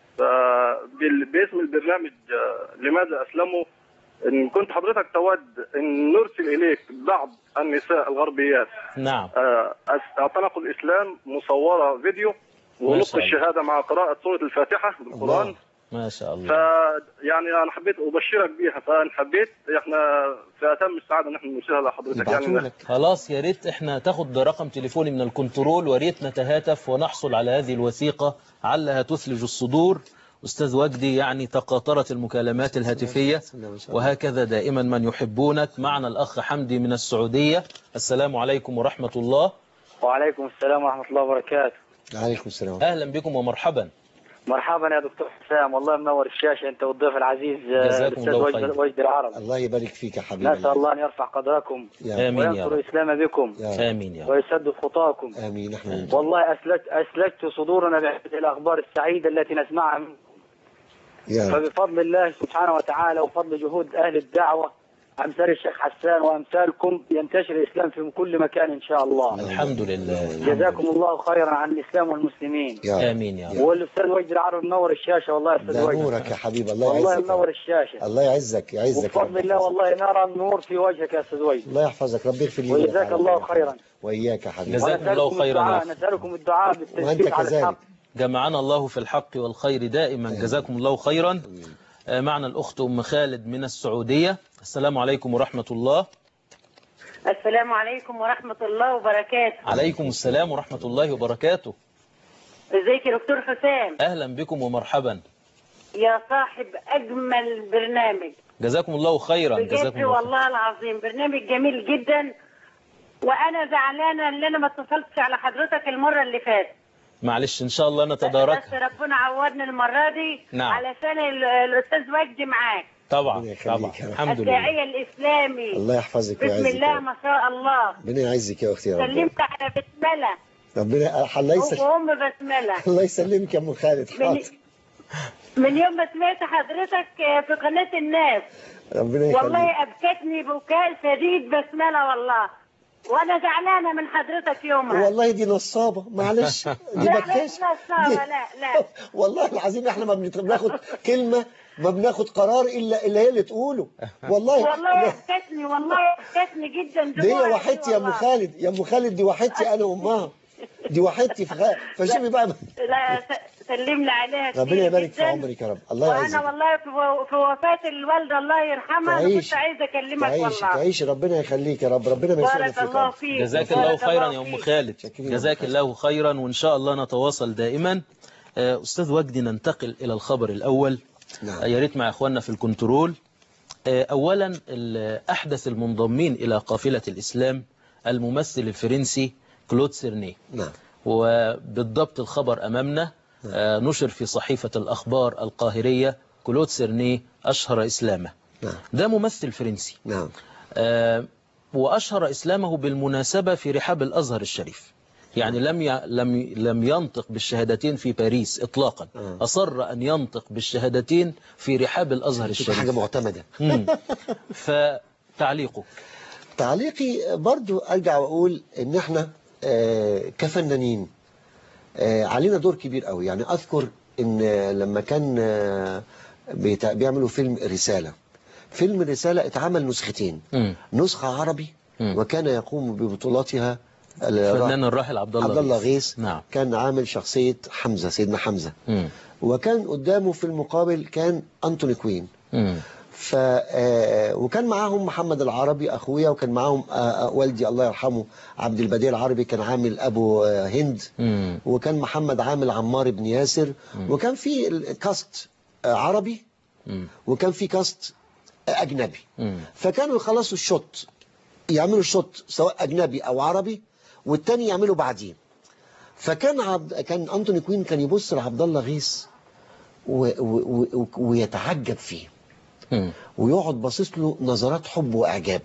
[SPEAKER 5] ف- بال- باسم البرنامج آه، لماذا اسلموا ان كنت حضرتك تود ان نرسل اليك بعض النساء الغربيات
[SPEAKER 2] نعم
[SPEAKER 5] آه، أس- اعتنقوا الاسلام مصوره فيديو
[SPEAKER 2] ما
[SPEAKER 5] ونطق
[SPEAKER 2] شاء الله.
[SPEAKER 5] الشهاده مع قراءه سوره الفاتحه بالقران
[SPEAKER 3] الله.
[SPEAKER 2] ما شاء
[SPEAKER 5] ف
[SPEAKER 2] الله
[SPEAKER 5] يعني انا حبيت ابشرك بيها فان حبيت احنا في اتم السعاده ان احنا نرسلها لحضرتك
[SPEAKER 3] نبعته
[SPEAKER 5] يعني
[SPEAKER 3] لك
[SPEAKER 2] خلاص يا ريت احنا تاخد رقم تليفوني من الكنترول وريت نتهاتف ونحصل على هذه الوثيقة علها تثلج الصدور أستاذ وجدي يعني تقاطرت المكالمات الهاتفية وهكذا دائما من يحبونك معنا الأخ حمدي من السعودية السلام عليكم ورحمة الله
[SPEAKER 6] وعليكم السلام ورحمة الله وبركاته
[SPEAKER 3] عليكم السلام
[SPEAKER 2] أهلا بكم ومرحبا
[SPEAKER 6] مرحبا يا دكتور حسام والله منور الشاشة أنت والضيف العزيز آه،
[SPEAKER 2] جزاكم
[SPEAKER 6] الأستاذ
[SPEAKER 2] الله
[SPEAKER 6] وجد
[SPEAKER 2] خير.
[SPEAKER 6] وجد العرب
[SPEAKER 3] الله يبارك فيك يا حبيبي
[SPEAKER 6] نسأل الله أن يرفع قدركم
[SPEAKER 3] يا
[SPEAKER 2] آمين يا
[SPEAKER 6] وينصر
[SPEAKER 2] رب
[SPEAKER 6] الإسلام بكم
[SPEAKER 3] يا رب.
[SPEAKER 2] آمين يا رب
[SPEAKER 6] ويسدد خطاكم
[SPEAKER 3] امين احنا وانت.
[SPEAKER 6] والله أسلت أسلجت صدورنا بهذه الأخبار السعيدة التي نسمعها منكم.
[SPEAKER 3] يا رب
[SPEAKER 6] فبفضل الله سبحانه وتعالى وفضل جهود أهل الدعوة أمثال الشيخ حسان وأمثالكم ينتشر الإسلام في كل مكان إن شاء الله
[SPEAKER 2] الحمد لله
[SPEAKER 6] جزاكم الله خيرا عن الإسلام والمسلمين
[SPEAKER 3] يا رب
[SPEAKER 2] آمين يا رب
[SPEAKER 6] والأستاذ وجد العرب منور الشاشة والله يا أستاذ
[SPEAKER 3] ده
[SPEAKER 6] وجد
[SPEAKER 3] نورك يا حبيبي الله
[SPEAKER 6] والله
[SPEAKER 3] يعزك
[SPEAKER 6] منور الشاشة
[SPEAKER 3] الله يعزك يعزك يا رب.
[SPEAKER 6] وبفضل الله والله نرى النور في وجهك يا استاذ وجد
[SPEAKER 3] الله يحفظك ربي يغفر لي
[SPEAKER 6] وجزاك الله خيرا
[SPEAKER 3] واياك يا حبيبي
[SPEAKER 2] جزاك الله
[SPEAKER 6] ونسألكم
[SPEAKER 2] خيرا
[SPEAKER 6] الدعاء
[SPEAKER 2] يا أخي.
[SPEAKER 6] نسألكم الدعاء
[SPEAKER 3] وانت
[SPEAKER 6] بالتثبيت على
[SPEAKER 3] كذلك
[SPEAKER 6] الحق
[SPEAKER 2] جمعنا الله في الحق والخير دائما جزاكم الله خيرا آه، معنا الأخت أم خالد من السعودية السلام عليكم ورحمة الله
[SPEAKER 7] السلام عليكم ورحمة الله وبركاته
[SPEAKER 2] عليكم السلام ورحمة الله وبركاته
[SPEAKER 7] ازيك يا دكتور حسام
[SPEAKER 2] أهلا بكم ومرحبا
[SPEAKER 7] يا صاحب أجمل برنامج
[SPEAKER 2] جزاكم الله خيرا جزاكم
[SPEAKER 7] بجد
[SPEAKER 2] الله خيرا.
[SPEAKER 7] والله العظيم برنامج جميل جدا وأنا زعلانة إن أنا ما اتصلتش على حضرتك المرة اللي فاتت
[SPEAKER 2] معلش إن شاء الله
[SPEAKER 7] بس
[SPEAKER 2] نتداركها
[SPEAKER 7] ربنا عوضني المرة دي
[SPEAKER 2] نعم.
[SPEAKER 7] علشان ال- الأستاذ وجدي معاك
[SPEAKER 2] طبعا
[SPEAKER 3] ربنا يخليك
[SPEAKER 2] طبعا
[SPEAKER 3] يا رب.
[SPEAKER 2] الحمد لله
[SPEAKER 7] الداعية الإسلامي
[SPEAKER 3] الله يحفظك
[SPEAKER 7] بسم
[SPEAKER 3] ويعزك يا
[SPEAKER 7] الله
[SPEAKER 3] رب.
[SPEAKER 7] ما شاء الله
[SPEAKER 3] ربنا يعزك يا اختي يا رب
[SPEAKER 7] سلمت على بسملة
[SPEAKER 3] ربنا الله يسلمك
[SPEAKER 7] وأم بسملة
[SPEAKER 3] الله يسلمك يا ام خالد
[SPEAKER 7] من,
[SPEAKER 3] حاضر
[SPEAKER 7] من يوم ما سمعت حضرتك في قناة الناس
[SPEAKER 3] ربنا يخليك
[SPEAKER 7] والله أبكتني بكاء شديد بسملة والله وأنا زعلانة من حضرتك يومها
[SPEAKER 3] والله دي نصابة معلش دي
[SPEAKER 7] لا
[SPEAKER 3] بكتشف
[SPEAKER 7] لا نصابة، لا لا
[SPEAKER 3] والله العظيم احنا ما بنت- بناخد كلمة ما بناخد قرار الا الا هي اللي تقوله والله
[SPEAKER 7] والله أبكتني والله أبكتني جدا
[SPEAKER 3] دي هي
[SPEAKER 7] دموعي
[SPEAKER 3] وحدتي يا ام
[SPEAKER 7] والله.
[SPEAKER 3] خالد يا ام خالد دي وحدتي انا وامها دي وحدتي في خالد فشوفي بقى
[SPEAKER 7] لا س- سلمنا عليها كتير
[SPEAKER 3] ربنا يبارك في
[SPEAKER 7] جداً.
[SPEAKER 3] عمرك يا رب الله
[SPEAKER 7] وأنا
[SPEAKER 3] يعزك
[SPEAKER 7] والله في في وفاة الوالدة الله يرحمها أنا
[SPEAKER 3] تعيش
[SPEAKER 7] كنت عايزة أكلمك
[SPEAKER 3] تعيش
[SPEAKER 7] والله
[SPEAKER 3] تعيش ربنا يخليك يا رب ربنا ما يسلمك
[SPEAKER 7] بارك
[SPEAKER 3] فيك يا
[SPEAKER 7] الله
[SPEAKER 3] رب.
[SPEAKER 7] فيك
[SPEAKER 2] جزاك
[SPEAKER 7] بارك
[SPEAKER 2] الله خيرا يا أم
[SPEAKER 7] فيك.
[SPEAKER 2] خالد
[SPEAKER 3] شكرا يا
[SPEAKER 2] جزاك
[SPEAKER 3] أم خالد.
[SPEAKER 2] الله خيرا وإن شاء الله نتواصل دائما آه، أستاذ وجدي ننتقل إلى الخبر الأول
[SPEAKER 3] نعم.
[SPEAKER 2] آه، يا ريت مع إخواننا في الكنترول آه، أولا ال- أحدث المنضمين إلى قافلة الإسلام الممثل الفرنسي كلود سيرني
[SPEAKER 3] نعم
[SPEAKER 2] وبالضبط الخبر أمامنا آه، نشر في صحيفة الأخبار القاهرية كلود سيرني أشهر إسلامه
[SPEAKER 3] نعم
[SPEAKER 2] ده ممثل فرنسي
[SPEAKER 3] نعم
[SPEAKER 2] آه، وأشهر إسلامه بالمناسبة في رحاب الأزهر الشريف يعني لم ي... لم لم ينطق بالشهادتين في باريس إطلاقا
[SPEAKER 3] آه.
[SPEAKER 2] أصر أن ينطق بالشهادتين في رحاب الأزهر
[SPEAKER 3] تبقى حاجة
[SPEAKER 2] الشريف
[SPEAKER 3] معتمدة
[SPEAKER 2] مم. فتعليقك
[SPEAKER 3] تعليقي برضو ارجع واقول ان احنا آه، كفنانين آه، علينا دور كبير قوي يعني اذكر ان آه، لما كان آه، بيتع- بيعملوا فيلم رسالة فيلم رسالة اتعمل نسختين
[SPEAKER 2] مم.
[SPEAKER 3] نسخة عربي
[SPEAKER 2] مم.
[SPEAKER 3] وكان يقوم ببطولاتها
[SPEAKER 2] الفنان الراحل عبد الله
[SPEAKER 3] عبد الله
[SPEAKER 2] غيث.
[SPEAKER 3] غيث
[SPEAKER 2] نعم
[SPEAKER 3] كان عامل شخصية حمزة سيدنا حمزة
[SPEAKER 2] مم.
[SPEAKER 3] وكان قدامه في المقابل كان أنتوني كوين
[SPEAKER 2] مم.
[SPEAKER 3] ف آه، وكان معاهم محمد العربي اخويا وكان معاهم آه، آه، والدي الله يرحمه عبد البديع العربي كان عامل ابو آه، هند
[SPEAKER 2] مم.
[SPEAKER 3] وكان محمد عامل عمار بن ياسر وكان في الكاست آه، عربي
[SPEAKER 2] مم.
[SPEAKER 3] وكان في كاست آه، اجنبي
[SPEAKER 2] مم.
[SPEAKER 3] فكانوا يخلصوا الشوت يعملوا الشوت سواء اجنبي او عربي والتاني يعملوا بعدين فكان عبد كان انتوني كوين كان يبص لعبد الله غيث و... و... و... ويتعجب فيه
[SPEAKER 2] مم.
[SPEAKER 3] ويقعد باصص له نظرات حب واعجاب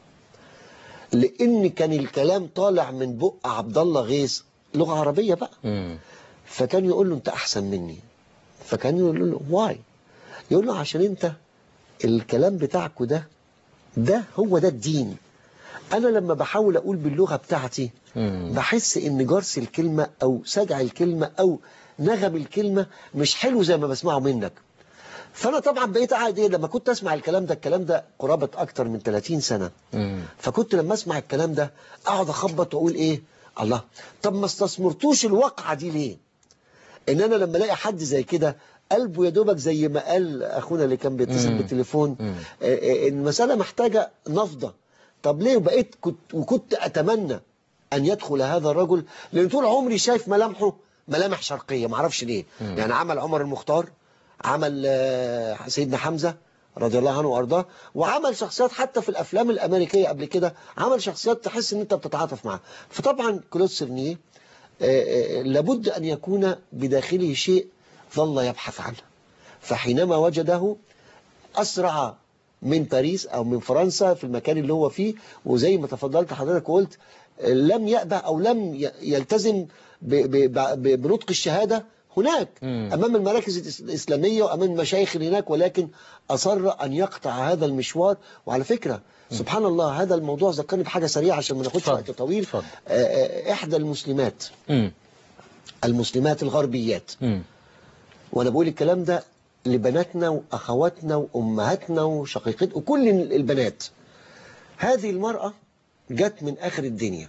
[SPEAKER 3] لان كان الكلام طالع من بق عبد الله غيث لغه عربيه بقى
[SPEAKER 2] مم.
[SPEAKER 3] فكان يقول له انت احسن مني فكان يقول له واي يقول له عشان انت الكلام بتاعكوا ده ده هو ده الدين انا لما بحاول اقول باللغه بتاعتي
[SPEAKER 2] مم.
[SPEAKER 3] بحس ان جرس الكلمه او سجع الكلمه او نغم الكلمه مش حلو زي ما بسمعه منك فانا طبعا بقيت قاعد ايه لما كنت اسمع الكلام ده الكلام ده قرابه اكتر من 30 سنه
[SPEAKER 2] مم.
[SPEAKER 3] فكنت لما اسمع الكلام ده اقعد اخبط واقول ايه الله طب ما استثمرتوش الواقعه دي ليه ان انا لما الاقي حد زي كده قلبه يا دوبك زي ما قال اخونا اللي كان بيتصل
[SPEAKER 2] مم.
[SPEAKER 3] بالتليفون
[SPEAKER 2] مم.
[SPEAKER 3] آه، آه، المساله محتاجه نفضه طب ليه بقيت كنت وكنت اتمنى ان يدخل هذا الرجل لان طول عمري شايف ملامحه ملامح شرقيه ما اعرفش ليه يعني عمل عمر المختار عمل آه، سيدنا حمزه رضي الله عنه وارضاه وعمل شخصيات حتى في الافلام الامريكيه قبل كده عمل شخصيات تحس ان انت بتتعاطف معاه فطبعا كلود سيرنيه آه، آه، لابد ان يكون بداخله شيء ظل يبحث عنه فحينما وجده أسرع من باريس أو من فرنسا في المكان اللي هو فيه وزي ما تفضلت حضرتك وقلت لم يأبه أو لم ي- يلتزم ب- ب- ب- بنطق الشهادة هناك
[SPEAKER 2] مم.
[SPEAKER 3] أمام المراكز الإس- الإسلامية وأمام المشايخ اللي هناك ولكن أصر أن يقطع هذا المشوار وعلى فكرة سبحان الله هذا الموضوع ذكرني بحاجة سريعة عشان ما ناخدش
[SPEAKER 2] اتفضل.
[SPEAKER 3] وقت طويل
[SPEAKER 2] اتفضل.
[SPEAKER 3] آه، آه، إحدى المسلمات
[SPEAKER 2] مم.
[SPEAKER 3] المسلمات الغربيات
[SPEAKER 2] مم.
[SPEAKER 3] وانا بقول الكلام ده لبناتنا واخواتنا وامهاتنا وشقيقات وكل البنات هذه المرأة جت من اخر الدنيا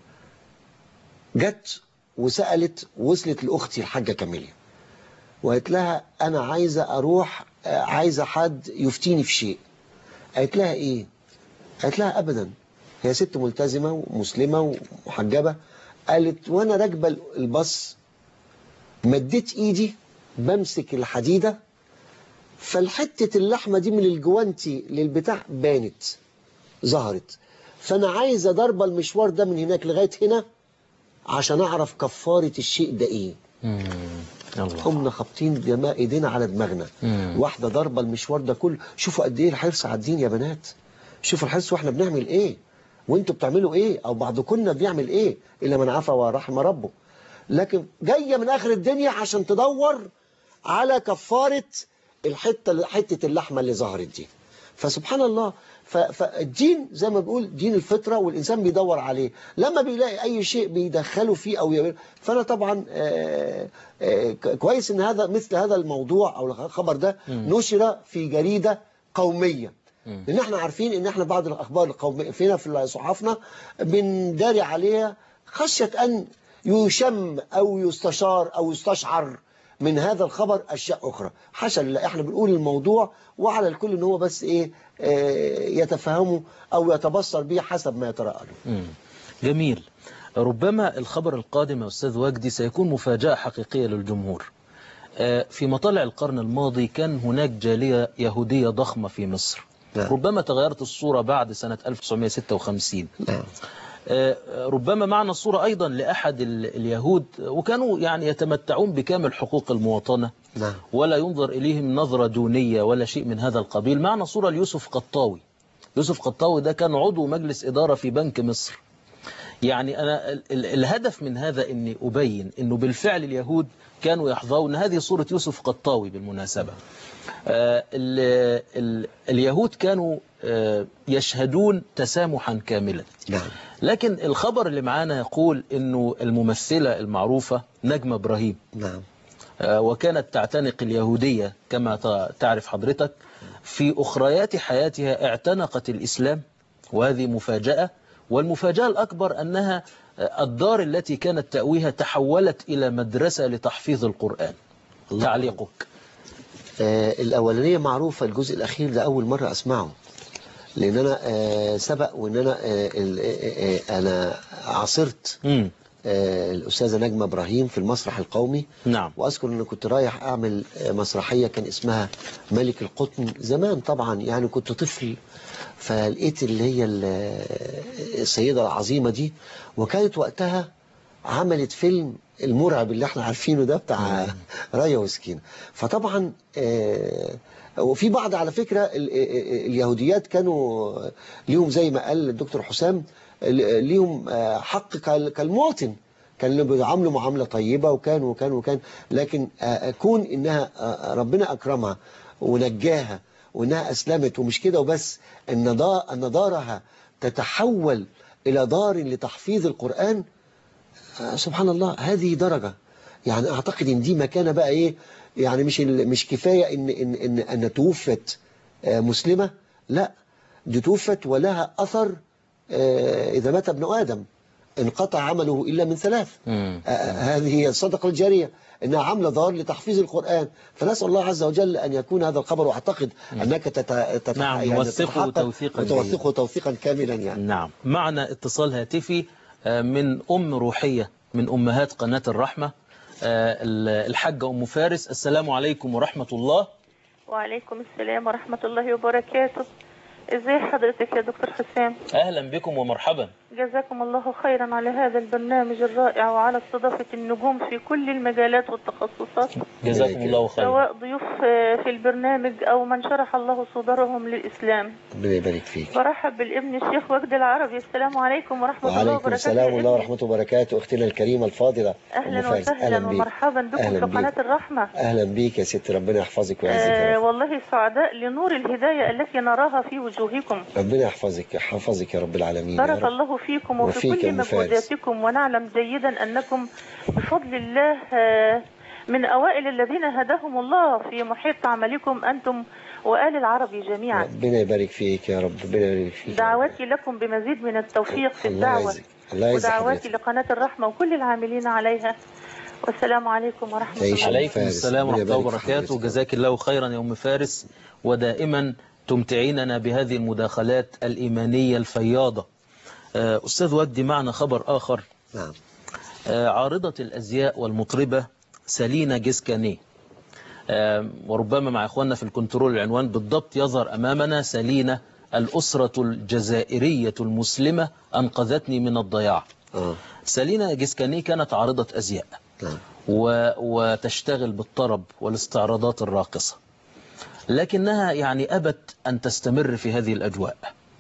[SPEAKER 3] جت وسألت وصلت لاختي الحاجة كاميليا وقالت لها انا عايزة اروح آه، عايزة حد يفتيني في شيء قالت لها ايه قالت لها ابدا هي ست ملتزمة ومسلمة ومحجبة قالت وانا راكبة الباص مديت ايدي بمسك الحديدة فالحتة اللحمة دي من الجوانتي للبتاع بانت ظهرت فانا عايز ضربة المشوار ده من هناك لغاية هنا عشان اعرف كفارة الشيء ده ايه
[SPEAKER 2] مم. الله
[SPEAKER 3] قمنا خابطين دماء ايدينا على دماغنا
[SPEAKER 2] مم.
[SPEAKER 3] واحدة ضربة المشوار ده كله شوفوا قد ايه الحرص على الدين يا بنات شوفوا الحرص واحنا بنعمل ايه وانتوا بتعملوا ايه او بعضكم بيعمل ايه الا من عفا ورحم ربه لكن جاية من اخر الدنيا عشان تدور على كفارة الحتة حتة اللحمة اللي ظهرت دي فسبحان الله ف- فالدين زي ما بقول دين الفطرة والإنسان بيدور عليه لما بيلاقي أي شيء بيدخله فيه أو يعمل فأنا طبعا آه، آه، ك- كويس إن هذا مثل هذا الموضوع أو الخبر ده نشر في جريدة قومية لأن احنا عارفين إن احنا بعض الأخبار القومية فينا في صحافنا بنداري عليها خشية أن يشم أو يستشار أو يستشعر من هذا الخبر أشياء أخرى حاشا لله احنا بنقول الموضوع وعلى الكل ان هو بس ايه آه، يتفهمه او يتبصر به حسب ما يترأى له
[SPEAKER 2] مم. جميل ربما الخبر القادم يا أستاذ وجدي سيكون مفاجأة حقيقية للجمهور آه، في مطالع القرن الماضي كان هناك جالية يهودية ضخمة في مصر
[SPEAKER 3] نعم.
[SPEAKER 2] ربما تغيرت الصورة بعد سنة 1956
[SPEAKER 3] نعم
[SPEAKER 2] آه، ربما معنا الصورة أيضا لأحد ال- اليهود وكانوا يعني يتمتعون بكامل حقوق المواطنة
[SPEAKER 3] نعم
[SPEAKER 2] ولا ينظر إليهم نظرة دونية ولا شيء من هذا القبيل معنا صورة ليوسف قطاوي يوسف قطاوي ده كان عضو مجلس إدارة في بنك مصر يعني أنا ال- ال- الهدف من هذا أني أبين أنه بالفعل اليهود كانوا يحظون هذه صورة يوسف قطاوي بالمناسبة آه، ال- ال- اليهود كانوا آه، يشهدون تسامحا كاملا
[SPEAKER 3] نعم
[SPEAKER 2] لكن الخبر اللي معانا يقول أنه الممثلة المعروفة نجمة إبراهيم
[SPEAKER 3] نعم
[SPEAKER 2] آه، وكانت تعتنق اليهودية كما ت- تعرف حضرتك في أخريات حياتها اعتنقت الإسلام وهذه مفاجأة والمفاجأة الأكبر أنها الدار التي كانت تأويها تحولت إلى مدرسة لتحفيظ القرآن
[SPEAKER 3] الله
[SPEAKER 2] تعليقك
[SPEAKER 3] آه الأولانية معروفة الجزء الأخير ده أول مرة أسمعه لأن أنا آه سبق وأن أنا آه ال- آه آه أنا عاصرت
[SPEAKER 2] مم.
[SPEAKER 3] آه الأستاذة نجمة إبراهيم في المسرح القومي
[SPEAKER 2] نعم
[SPEAKER 3] وأذكر أن كنت رايح أعمل آه، مسرحية كان اسمها ملك القطن زمان طبعا يعني كنت طفل فلقيت اللي هي ال- السيدة العظيمة دي وكانت وقتها عملت فيلم المرعب اللي احنا عارفينه ده بتاع رايا وسكينة فطبعا آه، وفي بعض على فكرة ال- ال- اليهوديات كانوا ليهم زي ما قال الدكتور حسام ال- ليهم آه، حق كال- كالمواطن كانوا بيعاملوا معاملة طيبة وكان وكان وكان لكن آه، كون انها آه، ربنا اكرمها ونجاها وانها اسلمت ومش كده وبس ان دا- ان دارها تتحول الى دار لتحفيظ القرآن آه، سبحان الله هذه درجة يعني اعتقد ان دي مكانة بقى ايه يعني مش ال- مش كفاية ان ان ان, أن توفت آه، مسلمة لا دي توفت ولها اثر آه، اذا مات ابن ادم انقطع عمله الا من ثلاث
[SPEAKER 2] مم.
[SPEAKER 3] آه، هذه هي الصدقة الجارية انها عاملة دار لتحفيظ القرآن فنسأل الله عز وجل ان يكون هذا الخبر واعتقد انك تت... تت...
[SPEAKER 2] نعم، نوثقه
[SPEAKER 3] تتحقق
[SPEAKER 2] توثيقا
[SPEAKER 3] وتوثقه توثيقا كاملا يعني
[SPEAKER 2] نعم معنا اتصال هاتفي آه، من أم روحية من أمهات قناة الرحمة آه، الحاجة أم فارس السلام عليكم ورحمة الله
[SPEAKER 8] وعليكم السلام ورحمة الله وبركاته ازاي حضرتك يا دكتور حسام
[SPEAKER 2] أهلا بكم ومرحبا
[SPEAKER 8] جزاكم الله خيرا على هذا البرنامج الرائع وعلى استضافة النجوم في كل المجالات والتخصصات
[SPEAKER 2] جزاكم الله خيرا
[SPEAKER 8] سواء ضيوف آه، في البرنامج أو من شرح الله صدورهم للإسلام
[SPEAKER 3] ربنا يبارك فيك
[SPEAKER 8] برحب بالابن الشيخ وجد العربي السلام عليكم ورحمة الله
[SPEAKER 3] وعليكم
[SPEAKER 8] وبركاته
[SPEAKER 3] السلام
[SPEAKER 8] يا
[SPEAKER 3] ورحمة
[SPEAKER 8] ابني.
[SPEAKER 3] ورحمة وبركاته أختنا الكريمة الفاضلة أم
[SPEAKER 8] أهلا
[SPEAKER 3] فارس.
[SPEAKER 8] وسهلا
[SPEAKER 3] بيك.
[SPEAKER 8] ومرحبا بكم
[SPEAKER 3] أهلا
[SPEAKER 8] في
[SPEAKER 3] بيك.
[SPEAKER 8] قناة الرحمة
[SPEAKER 3] أهلا بيك يا ست ربنا يحفظك ويعزك
[SPEAKER 8] آه
[SPEAKER 3] يا رب
[SPEAKER 8] والله سعداء لنور الهداية التي نراها في وجوهكم
[SPEAKER 3] ربنا يحفظك يحفظك يا رب العالمين يا
[SPEAKER 8] بارك
[SPEAKER 3] رب
[SPEAKER 8] الله فيكم وفي
[SPEAKER 3] وفيك يا
[SPEAKER 8] كل
[SPEAKER 3] أم فارس.
[SPEAKER 8] مجهوداتكم ونعلم جيدا أنكم بفضل الله آه، من أوائل الذين هداهم الله في محيط عملكم أنتم وآل العربي جميعا
[SPEAKER 3] ربنا يبارك فيك يا رب ربنا يبارك فيك يا رب.
[SPEAKER 8] دعواتي لكم بمزيد من التوفيق في
[SPEAKER 3] الله
[SPEAKER 8] الدعوة
[SPEAKER 3] يعزك الله يعزك
[SPEAKER 8] ودعواتي
[SPEAKER 3] حضرتك.
[SPEAKER 8] لقناة الرحمة وكل العاملين عليها والسلام عليكم ورحمة
[SPEAKER 3] تعيش
[SPEAKER 8] الله
[SPEAKER 2] عليكم
[SPEAKER 3] فارس.
[SPEAKER 2] السلام
[SPEAKER 3] ربنا
[SPEAKER 2] ورحمة الله
[SPEAKER 3] يبارك في
[SPEAKER 2] وبركاته
[SPEAKER 3] حضرتك.
[SPEAKER 2] جزاك الله خيرا يا أم فارس ودائما تمتعيننا بهذه المداخلات الإيمانية الفياضة آه، أستاذ ودي معنا خبر آخر
[SPEAKER 3] نعم
[SPEAKER 2] آه، عارضة الأزياء والمطربة سالينا جيسكاني آه، وربما مع إخواننا في الكنترول العنوان بالضبط يظهر أمامنا سالينا الأسرة الجزائرية المسلمة أنقذتني من الضياع
[SPEAKER 3] آه.
[SPEAKER 2] سالينا جيسكاني كانت عارضة أزياء
[SPEAKER 3] نعم
[SPEAKER 2] و... وتشتغل بالطرب والاستعراضات الراقصة لكنها يعني أبت أن تستمر في هذه الأجواء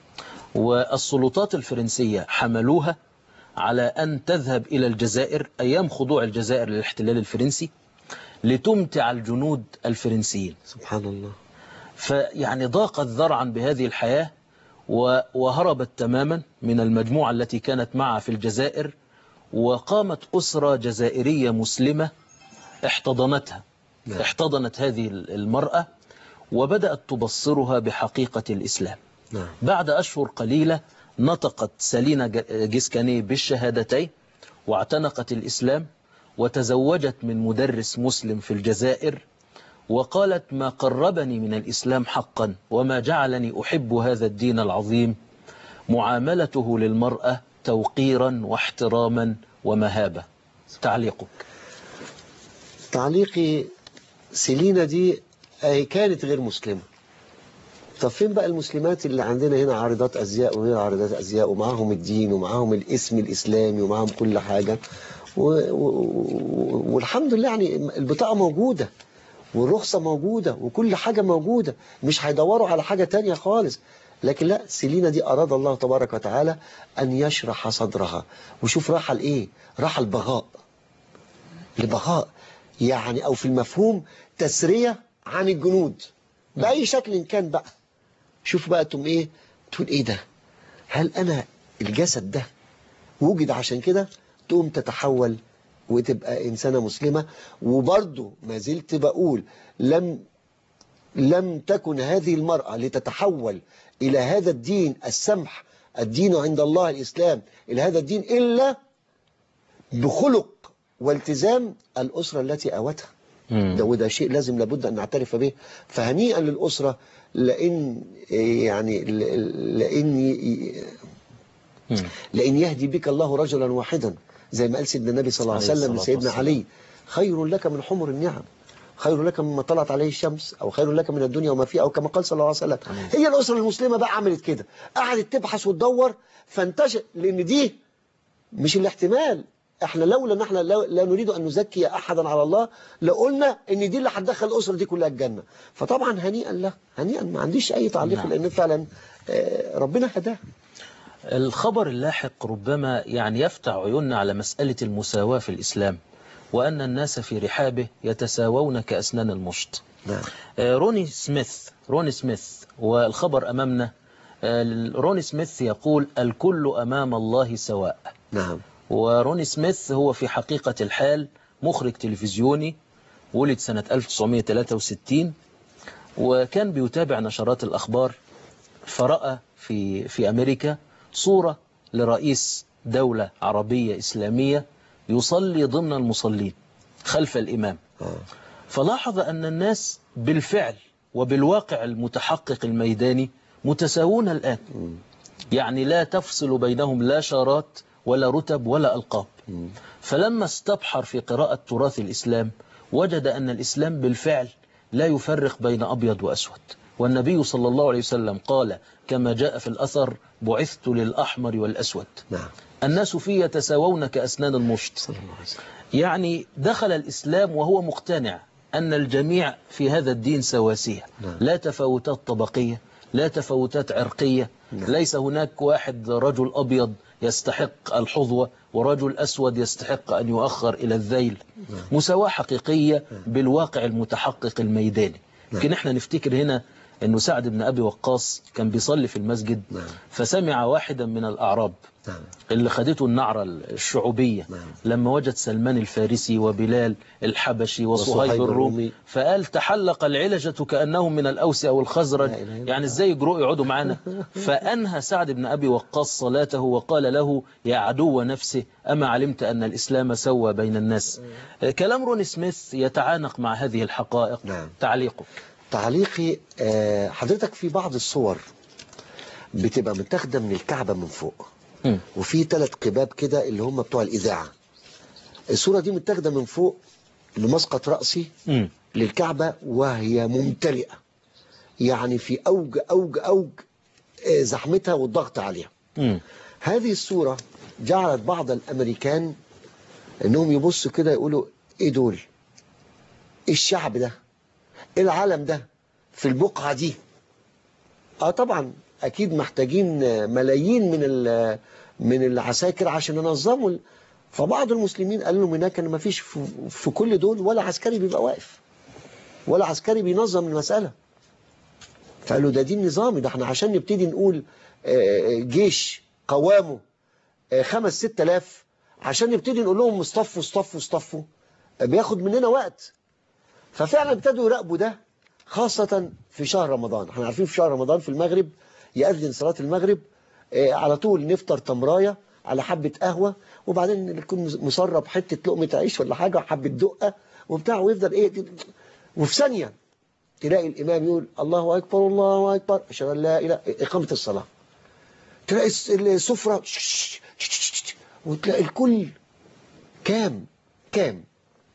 [SPEAKER 2] والسلطات الفرنسية حملوها على أن تذهب إلى الجزائر أيام خضوع الجزائر للاحتلال الفرنسي لتمتع الجنود الفرنسيين
[SPEAKER 3] سبحان الله
[SPEAKER 2] فيعني ضاقت ذرعا بهذه الحياة و- وهربت تماما من المجموعة التي كانت معها في الجزائر وقامت أسرة جزائرية مسلمة احتضنتها
[SPEAKER 3] نعم.
[SPEAKER 2] احتضنت هذه المرأة وبدأت تبصرها بحقيقة الإسلام
[SPEAKER 3] نعم
[SPEAKER 2] بعد أشهر قليلة نطقت سالينا ج- جيسكاني بالشهادتين واعتنقت الإسلام وتزوجت من مدرس مسلم في الجزائر وقالت ما قربني من الإسلام حقا وما جعلني أحب هذا الدين العظيم معاملته للمرأة توقيرا واحتراما ومهابة تعليقك
[SPEAKER 3] تعليقي سيلينا دي أي كانت غير مسلمة طب فين بقى المسلمات اللي عندنا هنا عارضات أزياء وغير عارضات أزياء ومعاهم الدين ومعاهم الاسم الإسلامي ومعاهم كل حاجة و... و... و- والحمد لله يعني البطاقة موجودة والرخصة موجودة وكل حاجة موجودة مش هيدوروا على حاجة تانية خالص لكن لا سيلينا دي أراد الله تبارك وتعالى أن يشرح صدرها وشوف راح لإيه راح البغاء لبغاء يعني أو في المفهوم تسرية عن الجنود بأي شكل كان بقى شوف بقى تقوم إيه تقول إيه ده هل أنا الجسد ده وجد عشان كده تقوم تتحول وتبقى إنسانة مسلمة وبرضه ما زلت بقول لم لم تكن هذه المرأة لتتحول إلى هذا الدين السمح الدين عند الله الإسلام إلى هذا الدين إلا بخلق والتزام الأسرة التي أوتها
[SPEAKER 2] مم.
[SPEAKER 3] ده وده شيء لازم لابد أن نعترف به فهنيئا للأسرة لأن يعني لأن
[SPEAKER 2] مم.
[SPEAKER 3] لأن يهدي بك الله رجلا واحدا زي ما قال سيدنا النبي صلى الله عليه
[SPEAKER 2] عليه
[SPEAKER 3] وسلم
[SPEAKER 2] الصلاة
[SPEAKER 3] لسيدنا
[SPEAKER 2] والسلام.
[SPEAKER 3] علي خير لك من حمر النعم خير لك مما طلعت عليه الشمس أو خير لك من الدنيا وما فيها أو كما قال صلى الله عليه وسلم هي الأسرة المسلمة بقى عملت كده قعدت تبحث وتدور فانتشر لأن دي مش الاحتمال احنا لولا ان احنا لا لا نريد ان نزكي احدا على الله لقلنا ان دي اللي هتدخل الاسره دي كلها الجنه فطبعا هنيئا له هنيئا ما عنديش اي تعليق
[SPEAKER 2] نعم.
[SPEAKER 3] لان فعلا آه، ربنا هداه
[SPEAKER 2] الخبر اللاحق ربما يعني يفتح عيوننا على مسألة المساواة في الإسلام وأن الناس في رحابه يتساوون كأسنان المشط
[SPEAKER 3] نعم
[SPEAKER 2] آه، روني سميث روني سميث والخبر أمامنا آه، روني سميث يقول الكل أمام الله سواء
[SPEAKER 3] نعم
[SPEAKER 2] وروني سميث هو في حقيقة الحال مخرج تلفزيوني ولد سنة 1963 وكان بيتابع نشرات الأخبار فرأى في في أمريكا صورة لرئيس دولة عربية إسلامية يصلي ضمن المصلين خلف الإمام
[SPEAKER 3] آه.
[SPEAKER 2] فلاحظ أن الناس بالفعل وبالواقع المتحقق الميداني متساوون الآن يعني لا تفصل بينهم لا شارات ولا رتب ولا ألقاب فلما استبحر في قراءة تراث الإسلام وجد أن الإسلام بالفعل لا يفرق بين أبيض وأسود والنبي صلى الله عليه وسلم قال كما جاء في الأثر بعثت للأحمر والأسود
[SPEAKER 3] نعم
[SPEAKER 2] الناس فيه يتساوون كأسنان المشط
[SPEAKER 3] صلى الله عليه وسلم
[SPEAKER 2] يعني دخل الإسلام وهو مقتنع أن الجميع في هذا الدين سواسية
[SPEAKER 3] نعم.
[SPEAKER 2] لا تفاوتات طبقية لا تفاوتات عرقية
[SPEAKER 3] نعم.
[SPEAKER 2] ليس هناك واحد رجل أبيض يستحق الحظوة ورجل أسود يستحق أن يؤخر إلى الذيل مساواة حقيقية بالواقع المتحقق الميداني يمكن احنا نفتكر هنا أنه سعد بن أبي وقاص كان بيصلي في المسجد
[SPEAKER 3] نعم.
[SPEAKER 2] فسمع واحدا من الأعراب
[SPEAKER 3] نعم
[SPEAKER 2] اللي خدته النعرة الشعوبية
[SPEAKER 3] نعم.
[SPEAKER 2] لما وجد سلمان الفارسي وبلال الحبشي وصهيب
[SPEAKER 3] وصهيب
[SPEAKER 2] الرومي
[SPEAKER 3] الرومي.
[SPEAKER 2] فقال تحلق العلجة كأنهم من الأوس أو الخزرج
[SPEAKER 3] لا إله إلا
[SPEAKER 2] يعني ازاي يجرؤوا يقعدوا معانا فأنهى سعد بن أبي وقاص صلاته وقال له يا عدو نفسه أما علمت أن الإسلام سوى بين الناس كلام روني سميث يتعانق مع هذه الحقائق
[SPEAKER 3] نعم.
[SPEAKER 2] تعليقه
[SPEAKER 3] تعليقي آه، حضرتك في بعض الصور بتبقى متاخده من الكعبة من فوق
[SPEAKER 2] مم.
[SPEAKER 3] وفي ثلاث قباب كده اللي هم بتوع الإذاعة الصورة دي متاخده من فوق لمسقط رأسي
[SPEAKER 2] مم.
[SPEAKER 3] للكعبة وهي ممتلئة يعني في أوج أوج أوج آه، زحمتها والضغط عليها
[SPEAKER 2] مم.
[SPEAKER 3] هذه الصورة جعلت بعض الأمريكان أنهم يبصوا كده يقولوا إيه دول إيه الشعب ده إيه العالم ده في البقعة دي آه طبعا أكيد محتاجين آه، ملايين من ال- من العساكر عشان ينظموا ال- فبعض المسلمين قالوا لهم هناك ان ما فيش في في كل دول ولا عسكري بيبقى واقف ولا عسكري بينظم المسألة فقالوا ده دين نظامي ده احنا عشان نبتدي نقول آه، جيش قوامه آه، خمس ست الاف عشان نبتدي نقول لهم اصطفوا اصطفوا اصطفوا آه، بياخد مننا وقت ففعلا ابتدوا يراقبوا ده خاصة في شهر رمضان احنا عارفين في شهر رمضان في المغرب يأذن صلاة المغرب آه، على طول نفطر تمراية على حبة قهوة وبعدين نكون مسرب حتة لقمة عيش ولا حاجة وحبة دقة وبتاع ويفضل ايه وفي ثانية تلاقي الإمام يقول الله أكبر الله أكبر أشهد أن لا إله إقامة الصلاة تلاقي الس- السفرة وتلاقي الكل كام كام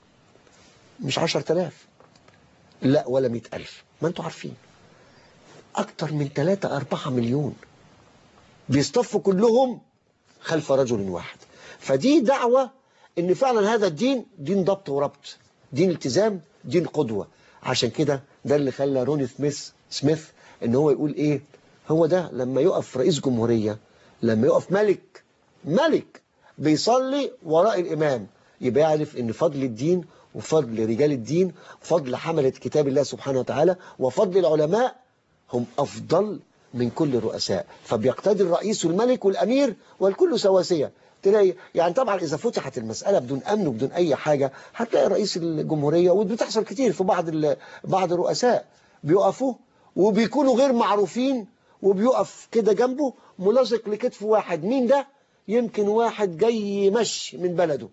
[SPEAKER 3] مش عشر تلاف لا ولا مئة ألف ما أنتوا عارفين أكتر من ثلاثة أربعة مليون بيصطفوا كلهم خلف رجل واحد فدي دعوة ان فعلا هذا الدين دين ضبط وربط دين التزام دين قدوة عشان كده ده اللي خلى روني سميث سميث ان هو يقول ايه هو ده لما يقف رئيس جمهورية لما يقف ملك ملك بيصلي وراء الامام يبقى يعرف ان فضل الدين وفضل رجال الدين فضل حملة كتاب الله سبحانه وتعالى وفضل العلماء هم أفضل من كل الرؤساء فبيقتدي الرئيس والملك والأمير والكل سواسية تلاقي يعني طبعا إذا فتحت المسألة بدون أمن وبدون أي حاجة هتلاقي رئيس الجمهورية وبتحصل كتير في بعض ال- بعض الرؤساء بيقفوا وبيكونوا غير معروفين وبيقف كده جنبه ملاصق لكتف واحد مين ده يمكن واحد جاي مشي من بلده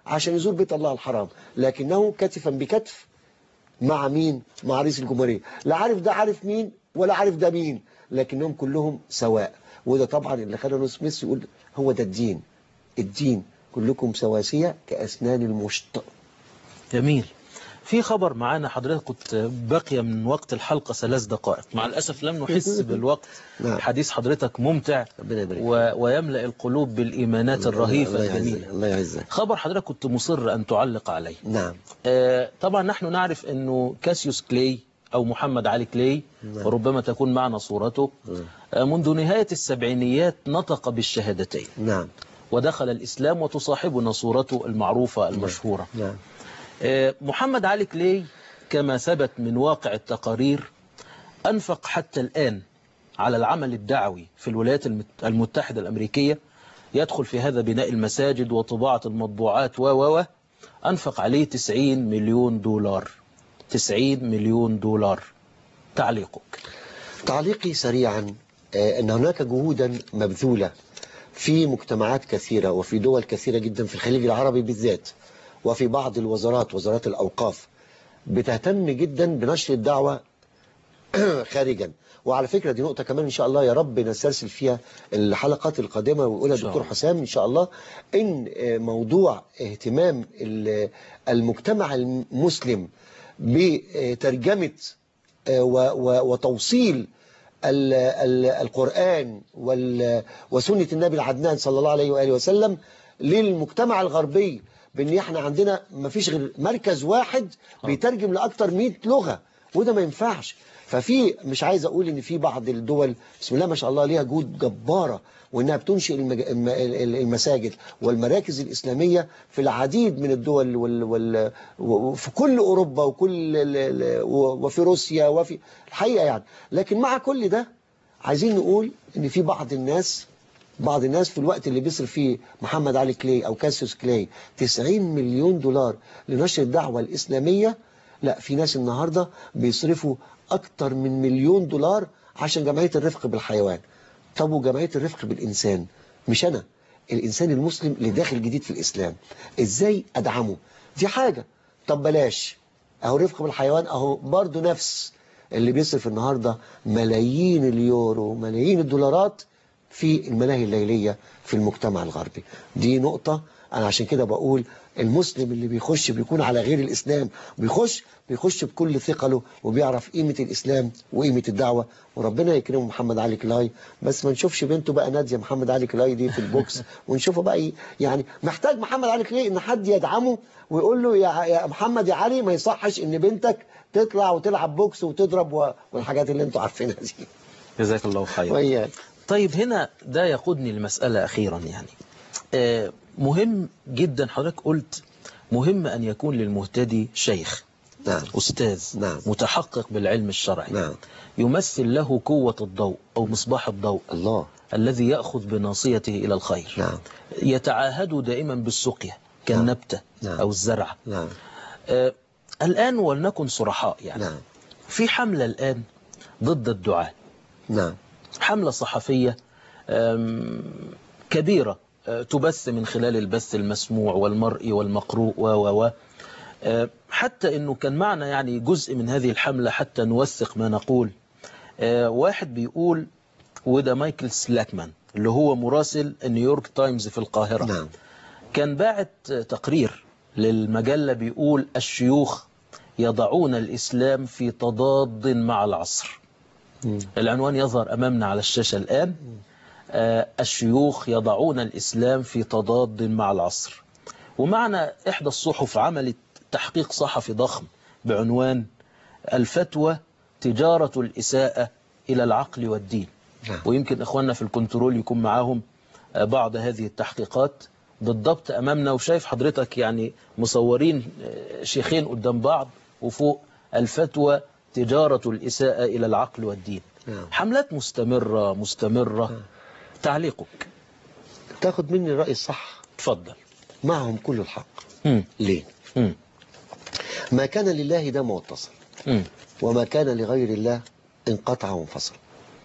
[SPEAKER 3] عشان يزور بيت الله الحرام لكنه كتفا بكتف مع مين مع رئيس الجمهورية لا عارف ده عارف مين ولا عارف ده مين لكنهم كلهم سواء وده طبعا اللي خلى نو سميث يقول هو ده الدين الدين كلكم سواسية كأسنان المشط
[SPEAKER 2] جميل في خبر معانا حضرتك كنت بقي من وقت الحلقة ثلاث دقائق مع الأسف لم نحس بالوقت
[SPEAKER 3] نعم.
[SPEAKER 2] حديث حضرتك ممتع
[SPEAKER 3] ربنا يبارك فيك.
[SPEAKER 2] و... ويملأ القلوب بالإيمانات الرهيفة
[SPEAKER 3] الله يعزك
[SPEAKER 2] الجميلة
[SPEAKER 3] الله يعزك
[SPEAKER 2] خبر حضرتك كنت مصر أن تعلق عليه
[SPEAKER 3] نعم
[SPEAKER 2] آه، طبعا نحن نعرف أنه كاسيوس كلاي أو محمد علي كلاي
[SPEAKER 3] نعم.
[SPEAKER 2] وربما تكون معنا صورته
[SPEAKER 3] نعم.
[SPEAKER 2] آه، منذ نهاية السبعينيات نطق بالشهادتين
[SPEAKER 3] نعم
[SPEAKER 2] ودخل الإسلام وتصاحبنا صورته المعروفة المشهورة
[SPEAKER 3] نعم
[SPEAKER 2] آه، محمد علي كلاي كما ثبت من واقع التقارير أنفق حتى الآن على العمل الدعوي في الولايات المت- المتحدة الأمريكية يدخل في هذا بناء المساجد وطباعة المطبوعات و و و أنفق عليه 90 مليون دولار 90 مليون دولار تعليقك
[SPEAKER 3] تعليقي سريعا آه، أن هناك جهودا مبذولة في مجتمعات كثيرة وفي دول كثيرة جدا في الخليج العربي بالذات وفي بعض الوزارات وزارات الأوقاف بتهتم جدا بنشر الدعوة خارجا وعلى فكرة دي نقطة كمان إن شاء الله يا رب نسترسل فيها الحلقات القادمة ويقولها
[SPEAKER 2] إن شاء
[SPEAKER 3] الدكتور
[SPEAKER 2] الله.
[SPEAKER 3] حسام إن شاء الله إن آه، موضوع اهتمام ال- المجتمع المسلم بترجمة آه، و- و- وتوصيل ال- ال- القرآن وال- وسنة النبي العدنان صلى الله عليه وآله وسلم للمجتمع الغربي بان احنا عندنا ما فيش غير مركز واحد بيترجم لاكتر 100 لغة وده ما ينفعش ففي مش عايز اقول ان في بعض الدول بسم الله ما شاء الله ليها جهود جبارة وانها بتنشئ المج... الم- ال- المساجد والمراكز الاسلامية في العديد من الدول وال... وال... وفي كل اوروبا وكل ال- ال- وفي روسيا وفي الحقيقة يعني لكن مع كل ده عايزين نقول ان في بعض الناس بعض الناس في الوقت اللي بيصرف فيه محمد علي كلاي او كاسيوس كلاي 90 مليون دولار لنشر الدعوة الإسلامية لا في ناس النهاردة بيصرفوا أكتر من مليون دولار عشان جمعية الرفق بالحيوان طب وجمعية الرفق بالإنسان مش أنا الإنسان المسلم اللي داخل جديد في الإسلام إزاي أدعمه دي حاجة طب بلاش أهو رفق بالحيوان أهو برضو نفس اللي بيصرف النهاردة ملايين اليورو ملايين الدولارات في الملاهي الليلية في المجتمع الغربي دي نقطة أنا عشان كده بقول المسلم اللي بيخش بيكون على غير الإسلام بيخش بيخش بكل ثقله وبيعرف قيمة الإسلام وقيمة الدعوة وربنا يكرمه محمد علي كلاي بس ما نشوفش بنته بقى نادية محمد علي كلاي دي في البوكس ونشوفه بقى ي- يعني محتاج محمد علي كلاي إن حد يدعمه ويقول له يا يا محمد يا علي ما يصحش إن بنتك تطلع وتلعب بوكس وتضرب و- والحاجات اللي انتوا عارفينها دي
[SPEAKER 2] جزاك الله خيرا
[SPEAKER 3] وياك
[SPEAKER 2] طيب هنا ده يقودني لمسألة أخيرا يعني آه، مهم جدا حضرتك قلت مهم أن يكون للمهتدي شيخ
[SPEAKER 3] نعم
[SPEAKER 2] أستاذ
[SPEAKER 3] نعم.
[SPEAKER 2] متحقق بالعلم الشرعي
[SPEAKER 3] نعم
[SPEAKER 2] يمثل له قوة الضوء أو مصباح الضوء
[SPEAKER 3] الله
[SPEAKER 2] الذي يأخذ بناصيته إلى الخير
[SPEAKER 3] نعم
[SPEAKER 2] يتعاهد دائما بالسقيا كالنبتة
[SPEAKER 3] نعم.
[SPEAKER 2] أو الزرع
[SPEAKER 3] نعم
[SPEAKER 2] آه، الآن ولنكن صرحاء يعني
[SPEAKER 3] نعم
[SPEAKER 2] في حملة الآن ضد الدعاء
[SPEAKER 3] نعم
[SPEAKER 2] حملة صحفية آم، كبيرة آه، تبث من خلال البث المسموع والمرئي والمقروء و و و آه، حتى انه كان معنا يعني جزء من هذه الحملة حتى نوثق ما نقول آه، واحد بيقول وده مايكل سلاكمان اللي هو مراسل نيويورك تايمز في القاهرة
[SPEAKER 3] نعم
[SPEAKER 2] كان باعت تقرير للمجلة بيقول الشيوخ يضعون الإسلام في تضاد مع العصر
[SPEAKER 3] مم.
[SPEAKER 2] العنوان يظهر أمامنا على الشاشة الآن آه، الشيوخ يضعون الإسلام في تضاد مع العصر ومعنا إحدى الصحف عملت تحقيق صحفي ضخم بعنوان الفتوى تجارة الإساءة إلى العقل والدين
[SPEAKER 3] نعم.
[SPEAKER 2] ويمكن إخواننا في الكنترول يكون معاهم آه، بعض هذه التحقيقات بالضبط أمامنا وشايف حضرتك يعني مصورين آه، شيخين قدام بعض وفوق الفتوى تجارة الإساءة إلى العقل والدين
[SPEAKER 3] نعم.
[SPEAKER 2] حملات مستمرة مستمرة تعليقك
[SPEAKER 3] تاخد مني الرأي الصح
[SPEAKER 2] تفضل
[SPEAKER 3] معهم كل الحق
[SPEAKER 2] مم.
[SPEAKER 3] ليه
[SPEAKER 2] مم.
[SPEAKER 3] ما كان لله دام واتصل
[SPEAKER 2] مم.
[SPEAKER 3] وما كان لغير الله انقطع وانفصل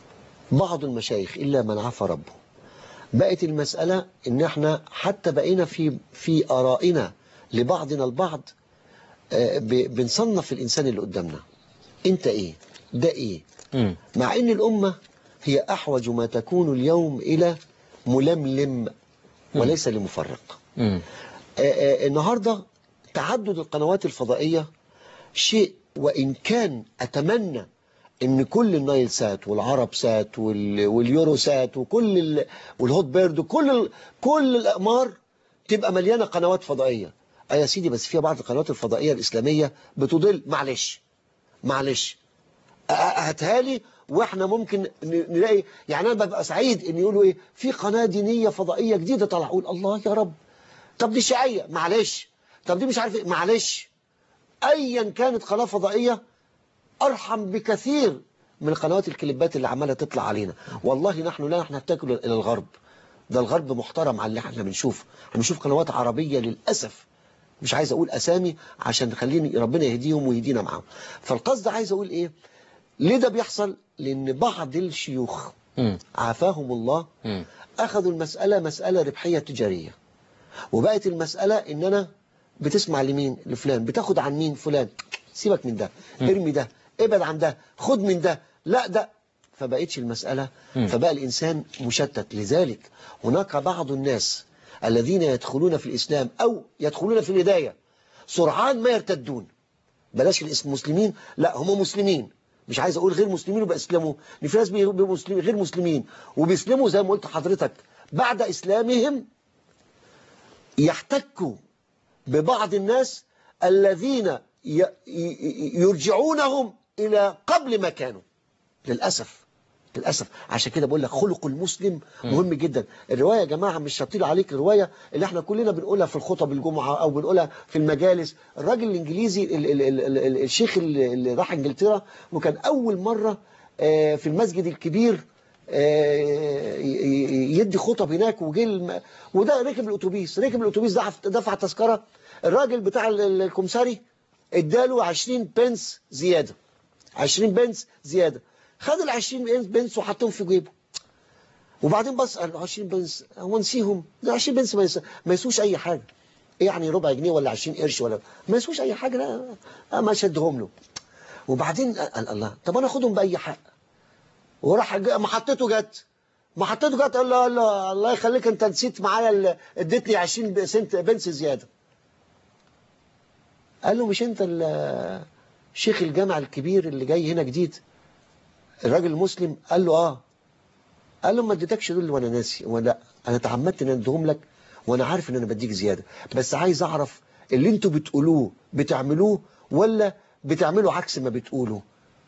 [SPEAKER 3] بعض المشايخ إلا من عفى ربه بقت المسألة إن احنا حتى بقينا في في آرائنا لبعضنا البعض آه، ب- بنصنف الإنسان اللي قدامنا أنت إيه ده إيه
[SPEAKER 2] مم.
[SPEAKER 3] مع أن الأمة هي أحوج ما تكون اليوم إلى ململم وليس لمفرق
[SPEAKER 2] مم.
[SPEAKER 3] آه، آه، النهاردة تعدد القنوات الفضائية شيء وإن كان أتمنى إن كل النايل سات والعرب سات وال- واليورو سات وكل ال- والهوت بيرد وكل ال- كل الأقمار تبقى مليانة قنوات فضائية أه يا سيدي بس في بعض القنوات الفضائية الإسلامية بتضل معلش معلش أ- أ- هاتها لي واحنا ممكن ن- نلاقي يعني انا ببقى سعيد ان يقولوا ايه في قناه دينيه فضائيه جديده طلع اقول الله يا رب طب دي شيعيه معلش طب دي مش عارف ايه معلش ايا كانت قناه فضائيه ارحم بكثير من قنوات الكليبات اللي عماله تطلع علينا والله نحن لا نحتاج الى الغرب ده الغرب محترم على اللي احنا بنشوف احنا بنشوف قنوات عربيه للاسف مش عايز اقول اسامي عشان خليني ربنا يهديهم ويهدينا معاهم فالقصد عايز اقول ايه ليه ده بيحصل لان بعض الشيوخ
[SPEAKER 2] مم.
[SPEAKER 3] عافاهم الله
[SPEAKER 2] مم.
[SPEAKER 3] أخذوا المسألة مسألة ربحية تجارية وبقت المسألة إن أنا بتسمع لمين لفلان بتاخد عن مين فلان سيبك من ده ارمي ده ابعد عن ده خد من ده لا ده فبقتش المسألة فبقى الإنسان مشتت لذلك هناك بعض الناس الذين يدخلون في الإسلام أو يدخلون في الهداية سرعان ما يرتدون بلاش الاسم مسلمين لا هم مسلمين مش عايز اقول غير مسلمين وبيسلموا ان في ناس بيبقوا مسلمين غير مسلمين وبيسلموا زي ما قلت حضرتك بعد اسلامهم يحتكوا ببعض الناس الذين ي- ي- يرجعونهم الى قبل ما كانوا للاسف للاسف عشان كده بقول لك خلق المسلم مهم جدا الروايه يا جماعه مش هطيل عليك الروايه اللي احنا كلنا بنقولها في الخطب الجمعه او بنقولها في المجالس الراجل الانجليزي ال ال ال ال ال الشيخ اللي اللي راح انجلترا وكان اول مره آه، في المسجد الكبير آه، ي- ي- يدي خطب هناك وجه الم... وده ركب الاتوبيس ركب الاتوبيس دفع دفع تذكره الراجل بتاع ال- ال- الكمساري اداله 20 بنس زياده 20 بنس زياده خد ال 20 بنس- بنس وحطهم في جيبه وبعدين بص قال له 20 بنس هو نسيهم ده 20 بنس ما يس- ما يسوش اي حاجه إيه يعني ربع جنيه ولا 20 قرش ولا ما يسوش اي حاجه لا آه، ما شدهم له وبعدين قال الله طب انا اخدهم باي حق وراح جا- محطته جت محطته جت قال له قال له الله يخليك انت نسيت معايا ال- اديت لي 20 سنت بنس زياده قال له مش انت ال- شيخ الجامع الكبير اللي جاي هنا جديد الراجل المسلم قال له اه قال له ما اديتكش دول وانا ناسي وانا لا انا تعمدت ان اديهم لك وانا عارف ان انا بديك زياده بس عايز اعرف اللي انتوا بتقولوه بتعملوه ولا بتعملوا عكس ما بتقولوا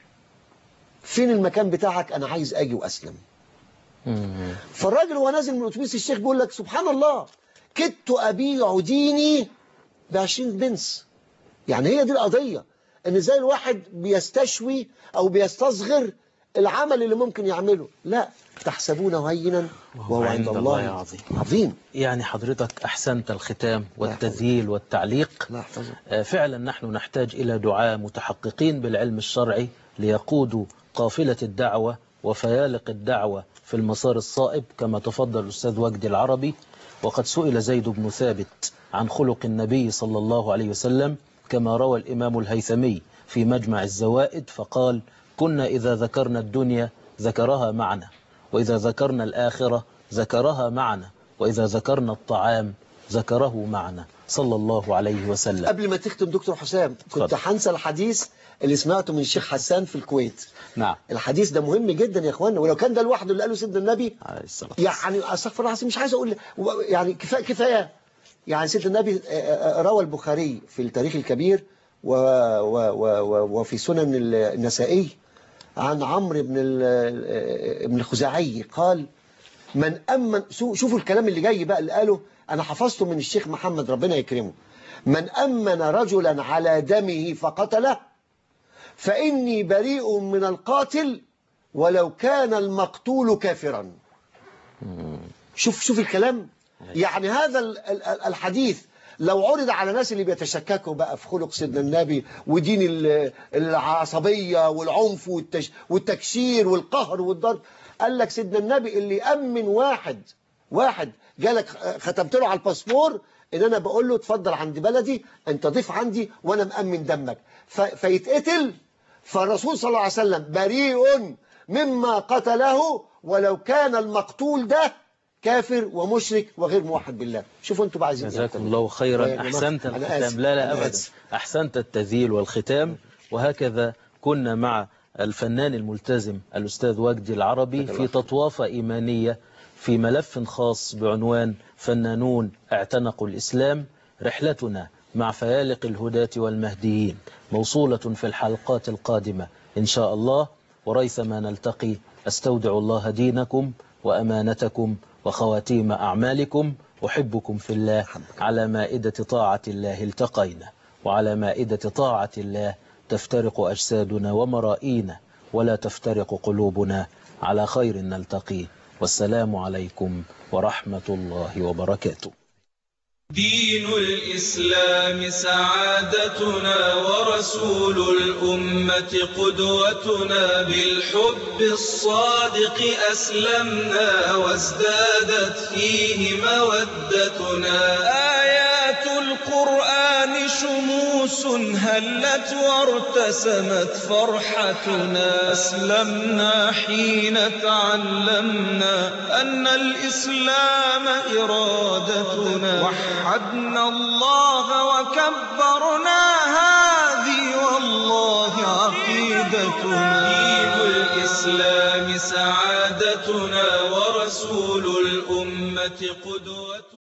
[SPEAKER 3] فين المكان بتاعك انا عايز اجي واسلم
[SPEAKER 2] مم.
[SPEAKER 3] فالراجل وهو نازل من اتوبيس الشيخ بيقول لك سبحان الله كدت ابيع ديني ب 20 بنس يعني هي دي القضيه ان ازاي الواحد بيستشوي او بيستصغر العمل اللي ممكن يعمله لا تحسبونه هينا وهو عند الله
[SPEAKER 2] عظيم
[SPEAKER 3] عظيم
[SPEAKER 2] يعني حضرتك أحسنت الختام والتذييل والتعليق
[SPEAKER 3] لا يحفظه
[SPEAKER 2] آه، فعلا نحن نحتاج إلى دعاة متحققين بالعلم الشرعي ليقودوا قافلة الدعوة وفيالق الدعوة في المسار الصائب كما تفضل الأستاذ وجدي العربي وقد سئل زيد بن ثابت عن خلق النبي صلى الله عليه وسلم كما روى الإمام الهيثمي في مجمع الزوائد فقال كنا إذا ذكرنا الدنيا ذكرها معنا وإذا ذكرنا الآخرة ذكرها معنا وإذا ذكرنا الطعام ذكره معنا صلى الله عليه وسلم
[SPEAKER 3] قبل ما تختم دكتور حسام كنت
[SPEAKER 2] اتفضل.
[SPEAKER 3] هنسى الحديث اللي سمعته من الشيخ حسان في الكويت
[SPEAKER 2] نعم
[SPEAKER 3] الحديث ده مهم جدا يا اخوانا ولو كان ده لوحده اللي قاله سيدنا النبي
[SPEAKER 2] عليه الصلاة والسلام.
[SPEAKER 3] يعني استغفر الله العظيم مش عايز اقول يعني كفايه كفايه يعني سيدنا النبي آه، آه، روى البخاري في التاريخ الكبير و و و و وفي سنن النسائي عن عمرو بن ال- آه، بن الخزاعي قال من أمن شو- شوفوا الكلام اللي جاي بقى اللي قاله أنا حفظته من الشيخ محمد ربنا يكرمه من أمن رجلا على دمه فقتله فإني بريء من القاتل ولو كان المقتول كافرا شوف شوف الكلام يعني هذا ال- ال- ال- الحديث لو عرض على ناس اللي بيتشككوا بقى في خلق سيدنا النبي ودين ال- العصبية والعنف والتش والتكشير والقهر والضرب قال لك سيدنا النبي اللي يأمن واحد واحد جالك ختمت له على الباسبور ان انا بقول له اتفضل عند بلدي انت ضيف عندي وانا مأمن دمك ف... فيتقتل فالرسول صلى الله عليه وسلم بريء مما قتله ولو كان المقتول ده كافر ومشرك وغير موحد بالله شوفوا انتوا بقى عايزين إيه
[SPEAKER 2] جزاكم
[SPEAKER 3] أكتر.
[SPEAKER 2] الله
[SPEAKER 3] يا
[SPEAKER 2] خيرا
[SPEAKER 3] جماعة،
[SPEAKER 2] أحسنت
[SPEAKER 3] أنا
[SPEAKER 2] الختام
[SPEAKER 3] آسف.
[SPEAKER 2] لا لا
[SPEAKER 3] أنا
[SPEAKER 2] أبدا
[SPEAKER 3] آسف.
[SPEAKER 2] أحسنت التذييل والختام وهكذا كنا مع الفنان الملتزم الأستاذ وجدي العربي في تطوافة إيمانية في ملف خاص بعنوان فنانون اعتنقوا الإسلام رحلتنا مع فيالق الهداة والمهديين موصولة في الحلقات القادمة إن شاء الله وريثما نلتقي أستودع الله دينكم وأمانتكم وخواتيم أعمالكم أحبكم في الله على مائدة طاعة الله التقينا وعلى مائدة طاعة الله تفترق أجسادنا ومرائينا ولا تفترق قلوبنا على خير نلتقي والسلام عليكم ورحمة الله وبركاته
[SPEAKER 1] دين الإسلام سعادتنا ورسول الأمة قدوتنا بالحب الصادق أسلمنا وازدادت فيه مودتنا آيات القرآن شموس هلت وارتسمت فرحتنا أسلمنا حين تعلمنا أن الإسلام إرادتنا وحدنا الله وكبرنا هذه والله عقيدتنا دين الإسلام سعادتنا ورسول الأمة قدوتنا